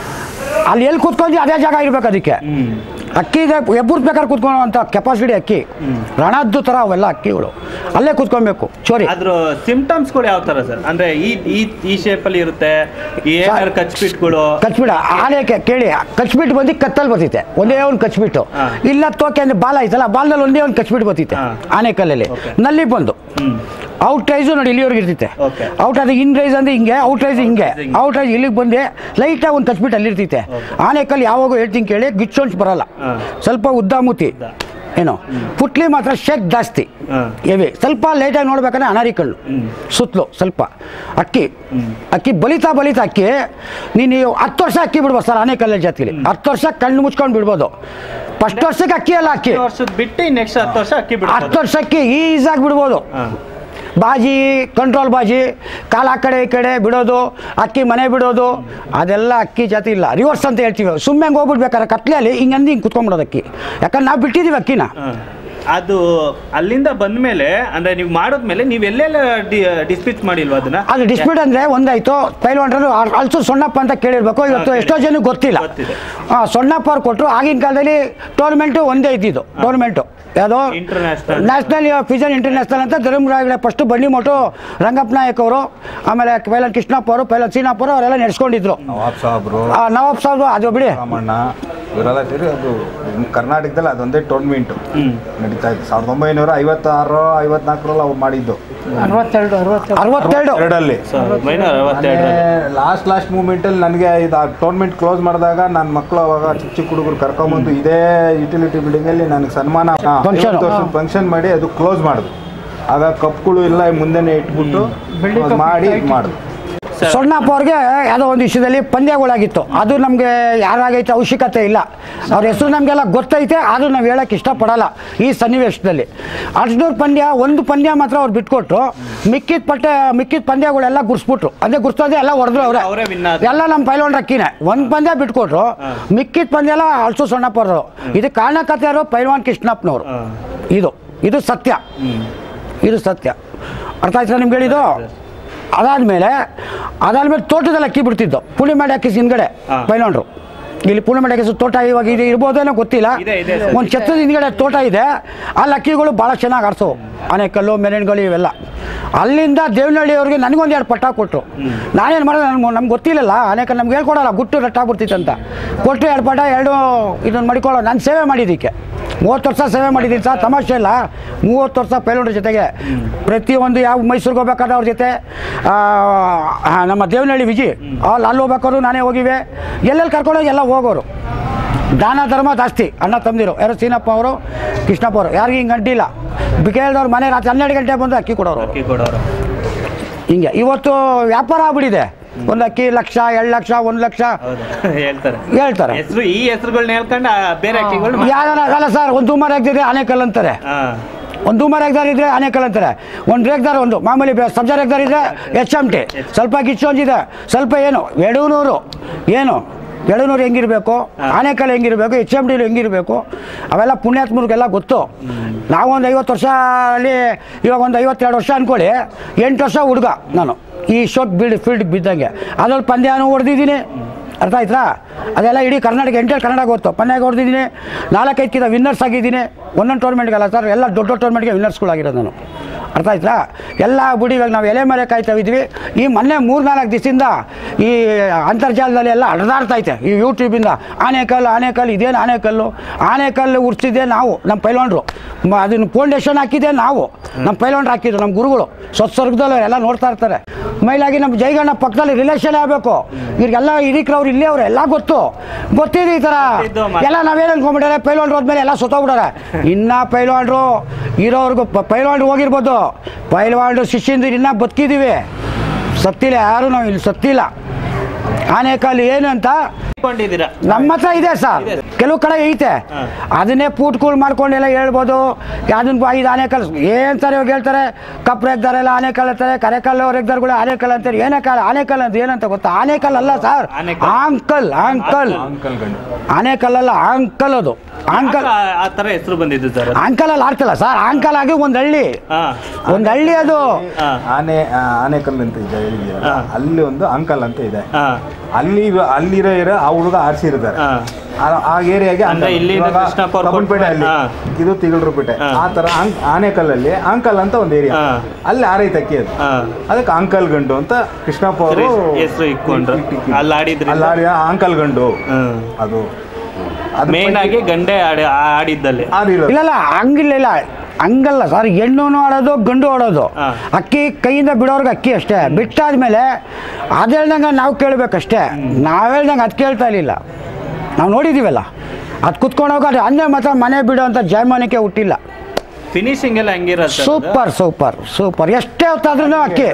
ಅಲ್ಲಿ ಎಲ್ಲಿ ಕೂತ್ಕೊಂಡು ಅದೇ ಜಾಗ ಇರ್ಬೇಕು ಅದಕ್ಕೆ ಹ್ಮ್ ಅಕ್ಕಿ ಇದೆ ಎಬ್ಬರು ಬೇಕಾದ್ರೆ ಕೂತ್ಕೊಳ್ಳೋಂಥ ಕೆಪಾಸಿಟಿ ಅಕ್ಕಿ ರಣದ್ದು ಥರ ಅವೆಲ್ಲ ಅಕ್ಕಿಗಳು ಅಲ್ಲೇ ಕೂತ್ಕೊಬೇಕು ಚೋರಿ ಅದ್ರ ಸಿಂಪ್ಟಮ್ಸ್ಗಳು ಯಾವ ತರ ಸರ್ ಅಂದ್ರೆ ಈ ಈ ಈ ಶೇಪಲ್ಲಿ ಇರುತ್ತೆ ಈ ಏನಾದ್ರು ಕಚ್ಪಿಟ್ಗಳು ಕಚ್ಬಿಡ ಆನೆ ಕೆ- ಕೇಳಿ ಕಚ್ಬಿಟ್ಟು ಬಂದು ಕತ್ತಲ್ಲಿ ಬರ್ತೈತೆ ಒಂದೇ ಒಂದು ಕಚ್ಬಿಟ್ಟು ಹಾ. ಇಲ್ಲ ತೋಕೆ ಅಂದ್ರೆ ಬಾಲ ಐತಲ್ಲ ಬಾಲದಲ್ಲಿ ಒಂದೇ ಒಂದು ಕಚ್ಬಿಟ್ಟು ಬರ್ತೈತೆ ಹಾ. ಆನೆ ಕಲ್ಲಲ್ಲಿ Okay. ನಲ್ಲಿ ಬಂದು ಹ್ಮ್ ಔಟ್ ರೈಸು ನೋಡಿ ಇಲ್ಲಿವರೆಗೆ ಇರ್ತೈತೆ Okay. ಔಟ್ ಅದು ಇನ್ ರೈಸ್ ಅಂದ್ರೆ ಹಿಂಗೆ ಔಟ್ ರೈಸ್ ಹಿಂಗೆ Out raise ಹಿಂಗೆ. ಔಟ್ ರೈಸ್ ಇಲ್ಲಿಗೆ ಬಂದು ಲೈಟಾಗಿ ಒಂದು ಕಚ್ಬಿಟ್ಟು ಅಲ್ಲಿರ್ತೈತೆ ಆನೆ ಕಲ್ಲು ಯಾವಾಗ ಹೇಳ್ತೀನಿ ಕೇಳಿ ಗಿಚ್ಚೊಂಚು ಬರಲ್ಲ ಹಾ. ಸ್ವಲ್ಪ ಉದ್ದಾಮುತಿ ಉದ್ದ. ಏನು ಪುಟ್ಲಿ ಮಾತ್ರ ಶೇಕ್ ಜಾಸ್ತಿ ಹಾ. ಎವಿ ಸ್ವಲ್ಪ ಲೇಟಾಗಿ ನೋಡ್ಬೇಕಂದ್ರೆ ಅನಾರಿ ಕಳ್ಳು ಹ್ಮ್. ಸುತ್ತಲೂ ಸ್ವಲ್ಪ ಅಕ್ಕಿ ಅಕ್ಕಿ ಬಲಿತಾ ಬಲಿತಾ ಅಕ್ಕಿ ನೀನು ಹತ್ತು ವರ್ಷ ಅಕ್ಕಿ ಬಿಡ್ಬೋದು ಸರ್ ಆನೆ ಕಲ್ಲಲ್ಲಿ ಜಾತಿಲಿ ಹತ್ತು ವರ್ಷ ಕಣ್ಣು ಮುಚ್ಕೊಂಡು ಬಿಡ್ಬೋದು ಫಸ್ಟ್ ವರ್ಷಕ್ಕೆ ಅಕ್ಕಿ ಅಲ್ಲ ಅಕ್ಕಿ ವರ್ಷದ ಬಿಟ್ಟು ನೆಕ್ಸ್ಟ್ ಹತ್ತು ವರ್ಷ ಅಕ್ಕಿ ಹತ್ತು ಬಿಡ್ಬೋದು ವರ್ಷಕ್ಕೆ ಈಸಾಗಿ ಬಿಡ್ಬೋದು ಹಾ. ಬಾಜಿ ಕಂಟ್ರೋಲ್ ಬಾಜಿ ಕಾಲ ಆ ಕಡೆ ಈ ಕಡೆ ಬಿಡೋದು ಅಕ್ಕಿ ಮನೆ ಬಿಡೋದು ಅದೆಲ್ಲ ಅಕ್ಕಿ ಜಾತಿ ಇಲ್ಲ ರಿವರ್ಸ್ ಅಂತ ಹೇಳ್ತೀವಿ ಸುಮ್ಮನೆ ಹೋಗ್ಬಿಡ್ಬೇಕಾದ್ರೆ ಕತ್ಲೆಯಲ್ಲಿ ಹಿಂಗೆ ಅಂದು ಹಿಂಗೆ ಕುತ್ಕೊಂಡ್ಬಿಡೋದು ಅಕ್ಕಿ ಯಾಕಂದ್ರೆ ನಾವು ಬಿಟ್ಟಿದ್ದೀವಿ ಅಕ್ಕಿನ ಹಾ. ಅದು ಅಲ್ಲಿಂದ ಬಂದ್ಮೇಲೆ ಅಂದ್ರೆ ನೀವು ಮಾಡಿದ್ಮೇಲೆ ನೀವು ಎಲ್ಲೆಲ್ಲ ಡಿಸ್ಪಿಚ್ ಮಾಡಿಲ್ವಾ ಅದನ್ನ ಅದು ಡಿಸ್ಪ್ಯೂಟ್ ಅಂದರೆ ಒಂದಾಯ್ತು ಪೈಲ್ವಾನ್ರು ಅಲ್ಸು ಸೊಣ್ಣಪ್ಪ ಅಂತ ಕೇಳಿರ್ಬೇಕು ಇವತ್ತು ಹಾ, ಎಷ್ಟೋ ಜನಕ್ಕೆ ಗೊತ್ತಿಲ್ಲ ಗೊತ್ತಿದೆ. ಹಾಂ ಸೊಣ್ಣಪ್ಪ ಅವ್ರು ಕೊಟ್ಟರು ಆಗಿನ ಕಾಲದಲ್ಲಿ ಟೂರ್ನಮೆಂಟು ಒಂದೇ ಇದ್ದಿದ್ದು ಟೂರ್ನಮೆಂಟು ಯಾವುದೋ International. ನ್ಯಾಷನಲ್ ಫಿಜನ್ ಇಂಟರ್ನ್ಯಾಷನಲ್ ಅಂತ ಧರ್ಮರಾಯಗಡೆ ಫಸ್ಟು ಬಂಡಿ ಮೋಟು ರಂಗಪ್ಪ ನಾಯಕ್ ಅವರು ಆಮೇಲೆ ಪೈಲನ್ ಕೃಷ್ಣಪ್ಪ ಅವರು ಪೈಲನ್ ಸೀನಪ್ಪ ಅವರು ಅವರೆಲ್ಲ ನಡೆಸ್ಕೊಂಡಿದ್ರು ನವಾಬ್ ಸಾಹೇಬ್ರು ಆ, ನವಾಬ್ ಸಾಹೇಬ್ ಅದು ಬಿಡಿ ರಾಮಣ್ಣ ಇವರೆಲ್ಲ ಸೇರಿ ಅದು ಕರ್ನಾಟಕದಲ್ಲಿ ಅದೊಂದೇ ಟೂರ್ನಮೆಂಟು ಹ್ಮ್ ನಡೀತಾ ಇತ್ತು ಸಾವಿರದ ಒಂಬೈನೂರ ಐವತ್ತಾರು ಐವತ್ನಾಲ್ಕರಲ್ಲಿ ಅವ್ರು ಮಾಡಿದ್ದು ಅರವತ್ತೆರಡು ಅರವತ್ತೆರಡು ಅರವತ್ತೆರಡು ಎರಡಲ್ಲಿ ಸಾವಿರದ ಒಂಬೈನೂರ ಅರವತ್ತೆರಡರಲ್ಲಿ ಲಾಸ್ಟ್ ಲಾಸ್ಟ್ ಮೂಮೆಂಟಲ್ಲಿ ನನಗೆ ಇದು ಟೂರ್ನಮೆಂಟ್ ಕ್ಲೋಸ್ ಮಾಡಿದಾಗ ನನ್ನ ಮಕ್ಕಳು ಅವಾಗ ಚಿಕ್ಕ ಚಿಕ್ಕ ಹುಡುಗರು ಕರ್ಕೊಂಬಂದು ಇದೇ ಯುಟಿಲಿಟಿ ಬಿಲ್ಡಿಂಗಲ್ಲಿ ನನಗೆ ಸನ್ಮಾನ Function. ಫಂಕ್ಷನ್ ಮಾಡಿ ಅದು ಕ್ಲೋಸ್ ಮಾಡಿದ್ರು ಆಗ ಕಪ್ಗಳು ಎಲ್ಲ ಮುಂದೆನೆ ಇಟ್ಬಿಟ್ಟು ಅದ್ ಮಾಡಿ ಇದ್ ಮಾಡಿದ್ರು ಸರ್ ಸೊಣ್ಣಪ್ಪ ಅವ್ರಿಗೆ ಯಾವುದೋ ಒಂದು ವಿಷಯದಲ್ಲಿ ಪಂದ್ಯಗಳಾಗಿತ್ತು ಅದು ನಮಗೆ ಯಾರಾಗೈತೆ ಅವಶ್ಯಕತೆ ಇಲ್ಲ ಅವ್ರ ಹೆಸರು ನಮಗೆಲ್ಲ ಗೊತ್ತೈತೆ ಆದರೂ ನಾವು ಹೇಳೋಕ್ಕೆ ಇಷ್ಟಪಡಲ್ಲ ಈ ಸನ್ನಿವೇಶದಲ್ಲಿ ಅರ್ಜುನೂರು ಪಂದ್ಯ ಒಂದು ಪಂದ್ಯ ಮಾತ್ರ ಅವ್ರು ಬಿಟ್ಕೊಟ್ರು ಮಿಕ್ಕಿದ ಪಟ್ಟೆ ಮಿಕ್ಕಿದ ಪಂದ್ಯಗಳೆಲ್ಲ ಗುರ್ಸ್ಬಿಟ್ರು ಅದೇ ಗುರ್ಸೋದೇ ಎಲ್ಲ ಹೊಡೆದ್ರು ಅವರೇ ಅವರೇ win ಆದ್ರು. ಎಲ್ಲ ನಮ್ಮ ಪೈಲೋನ್ ರಕ್ಕಿನೇ ಒಂದು ಪಂದ್ಯ ಬಿಟ್ಕೊಟ್ರು ಮಿಕ್ಕಿದ ಪಂದ್ಯ ಎಲ್ಲ ಅಳ್ಸು ಸೊಣ್ಣಪ್ಪ ಅವರು ಇದು ಕಾರಣಕರ್ತೆಯರು ಪೈಲ್ವಾನ್ ಕೃಷ್ಣಪ್ಪನವರು ಹಾ. ಇದು ಇದು ಸತ್ಯ ಹ್ಮ್ ಇದು ಸತ್ಯ ಅರ್ಥ ಆಯ್ತಾ ನಿಮ್ಗೆ ಹೇಳಿದ್ದು ಅದಾದಮೇಲೆ ಅದಾದ್ಮೇಲೆ ತೋಟದಲ್ಲಿ ಅಕ್ಕಿ ಬಿಡ್ತಿದ್ದು ಪೂರ್ಣಿಮಾಡಿ ಅಕ್ಕಿ ಹಿಂದ್ಗಡೆ ಹಾ. ಬೈಲೊಂಡ್ರು ಇಲ್ಲಿ ಪೂರ್ಣಿಮಾಡಿ ಅಕ್ಕಿ ತೋಟ ಇವಾಗ ಇದು ಇರ್ಬೋದೇನೋ ಗೊತ್ತಿಲ್ಲ ಇದೆ, ಇದೆ ಸರ್. ಒಂದು ಛತ್ರದ ಹಿಂದ್ಗಡೆ ತೋಟ ಇದೆ ಅಲ್ಲಿ ಅಕ್ಕಿಗಳು ಭಾಳ ಚೆನ್ನಾಗಿ ಆಡ್ಸೋವು ಆನೆಕಲ್ಲು ಮೆರೆನ್ಗಳು ಇವೆಲ್ಲ ಅಲ್ಲಿಂದ ದೇವನಹಳ್ಳಿಯವ್ರಿಗೆ ನನಗೊಂದು ಎರಡು ಪಟ್ಟ ಕೊಟ್ಟರು ನಾನೇನು ಮಾಡೋದು ನನ್ಗೆ ನಮ್ಗೆ ಗೊತ್ತಿಲ್ಲಲ್ಲ ಆನೆಕಲ್ ನಮ್ಗೆ ಹೇಳ್ಕೊಡಲ್ಲ ಗುಟ್ಟು ರಟ್ಟಾಗ್ಬಿಡ್ತಿತ್ತು ಅಂತ ಕೊಟ್ಟು ಎರಡು ಪಟ ಎರಡು ಇದನ್ನು ಮಾಡಿಕೊಳ್ಳೋ ನಾನು ಸೇವೆ ಮಾಡಿದ್ದಕ್ಕೆ ಮೂವತ್ತು ವರ್ಷ ಸೇವೆ ಮಾಡಿದ್ದೀನಿ ಸರ್ ತಮಾಷೆ ಇಲ್ಲ ಮೂವತ್ತು ವರ್ಷ ಪೈಲೋಡ್ರ ಜೊತೆಗೆ ಪ್ರತಿಯೊಂದು ಯಾವ ಮೈಸೂರಿಗೆ ಹೋಗ್ಬೇಕಾದ್ರೆ ಅವ್ರ ಜೊತೆ ಆ, ಆ, ನಮ್ಮ ದೇವನಹಳ್ಳಿ ವಿಜಿ ಅಲ್ಲಿ ಅಲ್ಲಿ ಹೋಗ್ಬೇಕಾದ್ರು ನಾನೇ ಹೋಗಿವೆ ಎಲ್ಲೆಲ್ಲಿ ಕರ್ಕೊಂಡೋಗಿ ಎಲ್ಲ ಹೋಗೋರು ದಾನ ಧರ್ಮ ಜಾಸ್ತಿ ಅಣ್ಣ ತಮ್ಮದಿರು ಯಾರು ಸೀನಪ್ಪ ಅವರು ಕೃಷ್ಣಪ್ಪ ಅವರು ಯಾರಿಗೂ ಹಿಂಗೆ ಗಂಟಿಲ್ಲ ಕೇಳಿದವ್ರು ಮನೆ ರಾತ್ರಿ ಹನ್ನೆರಡು ಗಂಟೆ ಬಂದು ಅಕ್ಕಿ ಕೊಡೋರು ಅವ್ರು. ಅಕ್ಕಿ ಕೊಡೋರು ಹಿಂಗೆ ಇವತ್ತು ವ್ಯಾಪಾರ ಆಗ್ಬಿಟ್ಟಿದೆ ಒಂದು ಅಕ್ಕಿ ಲಕ್ಷ ಎರಡು ಲಕ್ಷ ಒಂದು ಲಕ್ಷ ಹೌದು ಹೇಳ್ತಾರೆ ಹೇಳ್ತಾರೆ ಹೆಸರು ಈ ಹೆಸರುಗಳನ್ನ ಹೇಳ್ಕೊಂಡು ಆ ಬೇರೆ ಅಕ್ಕಿಗಳು ಯಾರು ಆಗಲ್ಲ ಸರ್ ಒಂದು ತುಮಾರು ಆಗ್ತಿದೆ ಆನೆಕಲ್ ಅಂತಾರೆ ಹಾ ಒಂದು ಧೂಮ ರೇಗ್ದಾರ್ ಇದ್ರೆ ಆನೆಕಲ್ ಅಂತಾರೆ ಒಂದು ರೇಗ್ದಾರ್ ಒಂದು ಮಾಮೂಲಿ ಬೆ- ಸಬ್ಜಾ ರೇಗ್ದಾರ್ ಇದ್ರೆ ಎಚ್ ಎಮ್ ಟಿ ಸ್ವಲ್ಪ ಗಿಚ್ಚೊಂದಿದೆ ಸ್ವಲ್ಪ ಏನು ಎಡೂನೂರು ಏನು ಎಡನೂರು ಹೆಂಗಿರಬೇಕು ಆನೆಕಲ್ ಹೆಂಗಿರಬೇಕು ಎಚ್ ಎಮ್ ಡಿ ಹೆಂಗಿರಬೇಕು ಅವೆಲ್ಲ ಪುಣ್ಯಾತ್ಮರಿಗೆಲ್ಲ ಗೊತ್ತು ನಾವೊಂದು ಐವತ್ತು ವರ್ಷ ಅಲ್ಲಿ ಇವಾಗ ಒಂದು ಐವತ್ತೆರಡು ವರ್ಷ ಅಂದ್ಕೊಳ್ಳಿ ಎಂಟು ವರ್ಷ ಹುಡುಗ ನಾನು ಈ ಶೋಟ್ ಬೀಲ್ಡ್ ಫೀಲ್ಡ್ಗೆ ಬಿದ್ದಂಗೆ ಅದ್ರಲ್ಲಿ ಪಂದ್ಯನೂ ಹೊಡೆದಿದ್ದೀನಿ ಅರ್ಥ ಆಯ್ತಾ ಅದೆಲ್ಲ ಇಡೀ ಕರ್ನಾಟಕ ಎಂಟರ್ ಕನ್ನಡ ಗೊತ್ತು ಪನ್ಯಾಗ ಹೊಡೆದಿದ್ದೀನಿ ನಾಲ್ಕೈದು ಕಿಂತ ವಿನ್ನರ್ಸ್ ಆಗಿದ್ದೀನಿ ಒಂದೊಂದು ಟೂರ್ಮೆಂಟ್ಗಲ್ಲ ಸರ್ ಎಲ್ಲ ದೊಡ್ಡ ದೊಡ್ಡ ಟೂರ್ಮೆಂಟ್ಗೆ ವಿನ್ನರ್ಸ್ಗಳಾಗಿರೋದು ನಾನು ಅರ್ಥ ಆಯ್ತಾ ಎಲ್ಲ ಬಿಡಿ ಇವಾಗ ನಾವು ಎಲೆ ಮರೆ ಕಾಯ್ತಾ ಇದ್ವಿ ಈ ಮೊನ್ನೆ ಮೂರು ನಾಲ್ಕು ದಿವಸದಿಂದ ಈ ಅಂತರ್ಜಾಲದಲ್ಲಿ ಎಲ್ಲ ಹರಿದಾಡ್ತೈತೆ ಈ ಯೂಟ್ಯೂಬಿಂದ ಆನೆಕಲ್ಲು ಆನೆಕಲ್ಲು ಇದೇನು ಆನೆಕಲ್ಲು ಆನೆಕಲ್ಲು ಉಡ್ಸಿದ್ದೆ ನಾವು ನಮ್ಮ ಪೈಲವಾನ್ರು ಮ- ಅದನ್ನು ಫೌಂಡೇಶನ್ ಹಾಕಿದ್ದೆ ನಾವು ನಮ್ಮ ಪೈಲವಾನ್ರು ಹಾಕಿದ್ರು ನಮ್ಮ ಗುರುಗಳು ಸ್ವರ್ಗದಲ್ಲೂ ಎಲ್ಲ ನೋಡ್ತಾ ಇರ್ತಾರೆ ಮೈಲಾಗಿ ನಮ್ಮ ಜೈಗಣ್ಣ ಪಕ್ಕದಲ್ಲಿ ರಿಲೇಷನ್ ಆಗಬೇಕು ಇವ್ರಿಗೆಲ್ಲ ಹಿರಿಕ್ರವ್ರು ಇಲ್ಲೇ ಅವ್ರು ಎಲ್ಲ ಗೊತ್ತು ಗೊತ್ತಿದೆ ಈ ಥರ ಗೊತ್ತಿದ್ದು ಮಾತು. ಎಲ್ಲ ನಾವೇನು ಅನ್ಕೊಂಡ್ಬಿಟ್ಟಾರೆ ಪೈಲ್ವಾನ್ರು ಹೋದ್ಮೇಲೆ ಎಲ್ಲ ಸುತ್ತೋಗ್ಬಿಟ್ಟಾರೆ ಇನ್ನ ಪೈಲ್ವಾನ್ರು ಇರೋರ್ಗು ಪ- ಪೈಲ್ವಾನ್ರು ಹೋಗಿರ್ಬೋದು ಪೈಲ್ವಾನ್ರು ಶಿಷ್ಯಂದಿರು ಇನ್ನೂ ಬದುಕಿದ್ದೀವಿ ಸತ್ತಿಲ್ಲ ಯಾರು ನಾವು ಇಲ್ಲಿ ಸತ್ತಿಲ್ಲ ಆನೆಕಾಲು ಏನು ಅಂತ ಇಟ್ಕೊಂಡಿದ್ದೀರಾ ನಮ್ಮ ಹತ್ರ ಇದೆ ಸರ್ ಕೆಲವು ಕಡೆ ಐತೆ ಹಾ. ಅದನ್ನೇ ಪೂಟ್ಗಳು ಮಾಡ್ಕೊಂಡೆಲ್ಲ ಹೇಳ್ಬೋದು ಅದನ್ನ ಐದು ಆನೆಕಲ್ ಏನ್ ಸರ್ ಇವಾಗ ಹೇಳ್ತಾರೆ ಕಪ್ ರೆಗ್ದಾರೆಲ್ಲ ಆನೆಕಲ್ ಅಂತಾರೆ ಕರೆಕಲ್ ರೆಗ್ದಾರ್ಗಳು ಆನೆಕಲ್ ಅಂತಾರೆ ಏನಕ್ಕಲ್ಲ ಆನೆಕಲ್ ಅಂತ ಏನಂತ ಗೊತ್ತಾ ಆನೆಕಲ್ ಅಲ್ಲ sir Anekal. Uncle uncle uncle ಗಂಡು ಆನೆಕಲ್ ಅಲ್ಲ ಆಂಕಲ್ ಅದು ಆಂಕಲ್ ಯಾಕೆ ಆ- ಆ ತರ ಹೆಸರು ಬಂದಿದ್ದು ಸರ್ ಆಂಕಲ್ ಅಲ್ಲಿ ಆಡ್ತಲ್ಲ ಸರ್ ಆಂಕಲ್ ಆಗಿ ಒಂದು ಹಳ್ಳಿ ಹಾ ಒಂದು ಹಳ್ಳಿ ಅದು ಹಾ ಆನೆ ಆ, ಆನೆಕಲ್ ಅಂತ ಇದೆ ಹೇಳಿದ್ಯಲ್ಲ ಹಾ. ಅಲ್ಲಿ ಒಂದು ಅಂಕಲ್ ಅಂತ ಇದೆ ಹಾ ಅಲ್ಲಿ ಅಲ್ಲಿರೋ ಇರೋ ಆ ಹುಡುಗ ಆರಿಸಿರ್ತಾರೆ ಹಾ ಆ ಏರಿಯಾಗೆ ಅಂದ್ರೆ ಇಲ್ಲಿಂದ ಕೃಷ್ಣಪ್ಪ ಅವ್ರು ಕಬ್ಬನ್ಪೇಟೆ ಅಲ್ಲಿ ಹಾ. ಇದು ತಿಗಳರುಪೇಟೆ ಹಾ. ಆ ತರ ಆನ್- ಆನೆಕಲ್ಲಲ್ಲಿ ಅಂಕಲ್ ಅಂತ ಒಂದು ಏರಿಯಾ ಹಾ. ಅಲ್ಲಿ ಆರೈತೆ ಅಕ್ಕಿ ಅದು ಹಾ ಅದಕ್ಕೆ ಅಂಕಲ್ ಗಂಡು ಅಂತ ಕೃಷ್ಣಪ್ಪ ಅವರು ಹೆಸರು ಇಟ್ಕೊಂಡ್ರು ಅಲ್ಲಿ ಆಡಿದ್ರಿಂದ ಅಲ್ಲಿ ಆಡಿ ಅಂಕಲ್ ಗಂಡು ಹ್ಮ್ ಅದು ಅದು ಮೇನ್ ಆಗಿ ಗಂಡೆ ಆಡಿ ಆಡಿದ್ದಲ್ಲಿ ಆಡಿರೋದು ಇಲ್ಲ ಇಲ್ಲ ಹಂಗಿಲ್ಲ ಇಲ್ಲ ಹಂಗಲ್ಲ ಸರ್ ಹೆಣ್ಣು ಆಡೋದು ಗಂಡು ಆಡೋದು ಹಾ. ಅಕ್ಕಿ ಕೈಯಿಂದ ಬಿಡೋರ್ಗೆ ಅಕ್ಕಿ ಅಷ್ಟೇ ಬಿಟ್ಟಾದ್ಮೇಲೆ ಅದು ಹೇಳ್ದಂಗೆ ನಾವು ಕೇಳಬೇಕಷ್ಟೇ ನಾವು ಹೇಳ್ದಂಗೆ ಅದು ಕೇಳ್ತಾ ಇರಲಿಲ್ಲ ನಾವು ನೋಡಿದ್ದೀವಲ್ಲ ಅದು ಕುತ್ಕೊಂಡೋಗ ಅಂದರೆ ಮಾತ್ರ ಮನೆ ಬಿಡೋ ಅಂತ ಜಯಮಾನಕ್ಕೆ ಹುಟ್ಟಿಲ್ಲ ಫಿನಿಶಿಂಗ್ ಎಲ್ಲ ಹೆಂಗಿರತ್ತೆ ಅದು? ಸೂಪರ್ ಸೂಪರ್ ಸೂಪರ್ ಎಷ್ಟೇ ಹೊತ್ತಾದ್ರೂ ಅಕ್ಕಿ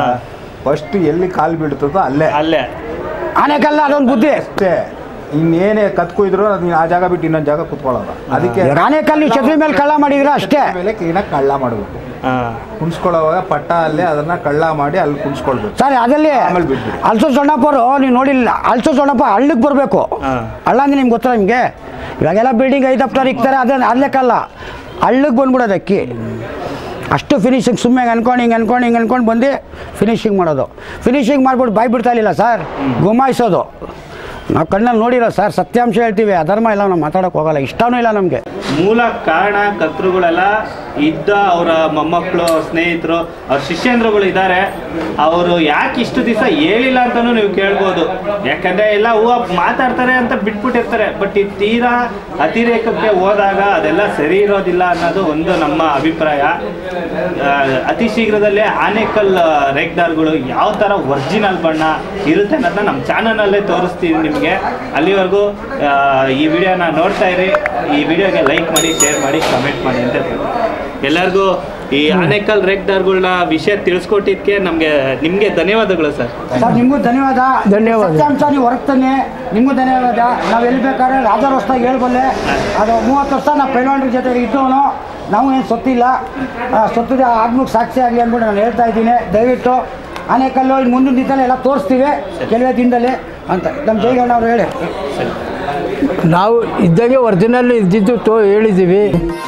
ಫಸ್ಟ್ ಎಲ್ಲಿ ಕಾಲು ಬೀಳ್ತದೋ ಅಲ್ಲೇ ಅಲ್ಲೇ ಆನೆಕಲ್ಲ ಅದೊಂದು ಬುದ್ಧಿ ಅಷ್ಟೇ ಇನ್ನೇನೇ ಕತ್ಕೊಯ್ದ್ರು ಅದು ಆ ಜಾಗ ಬಿಟ್ಟು ಇನ್ನೊಂದು ಜಾಗ ಕುತ್ಕೊಳ್ಳೋದು ಅದಕ್ಕೆ ಇವಾಗ ಆನೆಕಲ್ ನೀವು ಛತ್ರಿ ಮೇಲೆ ಕಳ್ಳ ಮಾಡಿದ್ರೆ ಅಷ್ಟೇ ಮೇಲೆ ಕ್ಲೀನಾಗಿ ಕಳ್ಳ ಮಾಡಬೇಕು ಹಾ ಕುಣಿಸ್ಕೊಳ್ಳೋವಾಗ ಪಟ್ಟ ಅಲ್ಲೇ ಅದನ್ನ ಕಳ್ಳ ಮಾಡಿ ಅಲ್ಲಿ ಕುಣಿಸ್ಕೊಳ್ಬೇಕು ಸರ್ ಅದಲ್ಲಿ ಆಮೇಲೆ ಬಿಟ್ಬಿಡಿ. ಅಲ್ಸೋ ಸೊಣ್ಣಪ್ಪರು ನೀವು ನೋಡಿಲ್ಲ ಅಲ್ಸೋ ಸೊಣ್ಣಪ್ಪ ಹಳ್ಳಕ್ಕೆ ಬರಬೇಕು ಹಾ. ಹಳ್ಳ ಅಂದ್ರೆ ನಿಮ್ಗೆ ಗೊತ್ತಾ ನಿಮಗೆ ಇವಾಗೆಲ್ಲ ಬಿಲ್ಡಿಂಗ್ ಐದು ಹಪ್ತಾರ ಇಕ್ತಾರೆ ಅದೇ ಅಲ್ಲಕ್ಕಲ್ಲ ಹಳ್ಳಕ್ಕೆ ಬಂದ್ಬಿಡೋದು ಅಕ್ಕಿ ಅಷ್ಟು ಫಿನಿಶಿಂಗ್ ಸುಮ್ಮನೆ ಅನ್ಕೊಂಡು ಹಿಂಗೆ ಅನ್ಕೊಂಡು ಹಿಂಗೆ ಅನ್ಕೊಂಡು ಬಂದು ಫಿನಿಶಿಂಗ್ ಮಾಡೋದು ಫಿನಿಶಿಂಗ್ ಮಾಡ್ಬಿಟ್ಟು ಬಾಯ್ ಬಿಡ್ತಾ ಇಲ್ಲ ಸರ್ ಗುಮಾಯಿಸೋದು ನಾವು ಕಣ್ಣಲ್ಲಿ ನೋಡಿಲ್ಲ ಸರ್ ಸತ್ಯಾಂಶ ಹೇಳ್ತೀವಿ ಅಧರ್ಮ ಇಲ್ಲ ನಾವು ಮಾತಾಡೋಕೆ ಹೋಗಲ್ಲ ಇಷ್ಟನೂ ಇಲ್ಲ ನಮಗೆ ಮೂಲ ಕಾರಣ ಕರ್ತೃಗಳೆಲ್ಲ ಇದ್ದ ಅವರ ಮೊಮ್ಮಕ್ಕಳು ಅವ್ರ ಸ್ನೇಹಿತರು ಅವ್ರ ಶಿಷ್ಯಂದ್ರುಗಳು ಇದ್ದಾರೆ ಅವರು ಯಾಕೆ ಇಷ್ಟು ದಿವಸ ಹೇಳಿಲ್ಲ ಅಂತಲೂ ನೀವು ಕೇಳ್ಬೋದು ಯಾಕಂದ್ರೆ ಎಲ್ಲ ಹೂವು ಮಾತಾಡ್ತಾರೆ ಅಂತ ಬಿಟ್ಬಿಟ್ಟಿರ್ತಾರೆ ಬಟ್ ಈ ತೀರಾ ಅತಿರೇಕಕ್ಕೆ ಹೋದಾಗ ಅದೆಲ್ಲ ಸರಿ ಇರೋದಿಲ್ಲ ಅನ್ನೋದು ಒಂದು ನಮ್ಮ ಅಭಿಪ್ರಾಯ ಆ, ಅತಿ ಶೀಘ್ರದಲ್ಲೇ ಆನೆಕಲ್ ರೇಗ್ದಾರ್ಗಳು ಯಾವ ಥರ ಒರಿಜಿನಲ್ ಬಣ್ಣ ಇರುತ್ತೆ ಅನ್ನೋದನ್ನ ನಮ್ಮ ಚಾನಲಲ್ಲೇ ತೋರಿಸ್ತೀವಿ ನಿಮಗೆ ಅಲ್ಲಿವರೆಗೂ ಆ, ಈ ವಿಡಿಯೋನ ನೋಡ್ತಾ ಇರಿ ಈ ವಿಡಿಯೋಗೆ ಲೈಕ್ ಮಾಡಿ ಶೇರ್ ಮಾಡಿ ಕಮೆಂಟ್ ಮಾಡಿ ಅಂತ ಹೇಳ್ತೀನಿ. ಎಲ್ಲರಿಗೂ ಈ ಆನೆಕಲ್ ರೇಗ್ದಾರ್ಗಳನ್ನ ವಿಷಯ ತಿಳಿಸ್ಕೊಟ್ಟಿದ್ದಕ್ಕೆ ನಮಗೆ ನಿಮಗೆ ಧನ್ಯವಾದಗಳು ಸರ್ ಸರ್ ನಿಮಗೂ ಧನ್ಯವಾದ ಧನ್ಯವಾದ. ಸತ್ಯಾಂಶ ನೀವು ಹೊರಗೆ ತನ್ನಿ ನಿಮಗೂ ಧನ್ಯವಾದ ನಾವು ಎಲ್ಲಿ ಬೇಕಾದ್ರೆ ರಾಜಾರ ವರ್ಷದಾಗ ಹೇಳ್ಬಲ್ಲೆ ಅದು ಮೂವತ್ತು ವರ್ಷ ನಾವು ಪೈಲ್ವಾನ್ರ ಜೊತೆ ಇದ್ದವನು ನಾವು ಏನು ಸೊತ್ತಿಲ್ಲ ಆ, ಸೊತ್ತಿದೆ ಆದ್ಮುಖ ಸಾಕ್ಷಿ ಆಗಲಿ ಅಂದ್ಬಿಟ್ಟು ನಾನು ಹೇಳ್ತಾ ಇದ್ದೀನಿ ದಯವಿಟ್ಟು ಆನೆಕಲ್ಲು ಇನ್ನು ಮುಂದಿನ ದಿನದಲ್ಲಿ ಎಲ್ಲ ತೋರಿಸ್ತೀವಿ ಕೆಲವೇ ದಿನದಲ್ಲಿ ಅಂತ ನಮ್ಮ ಜೈಗಣ್ಣ ಅವರು ಹೇಳಿ ನಾವು ಇದ್ದಂಗೆ ಒರಿಜಿನಲ್ ಇದ್ದಿದ್ದು ತೋ ಹೇಳಿದ್ದೀವಿ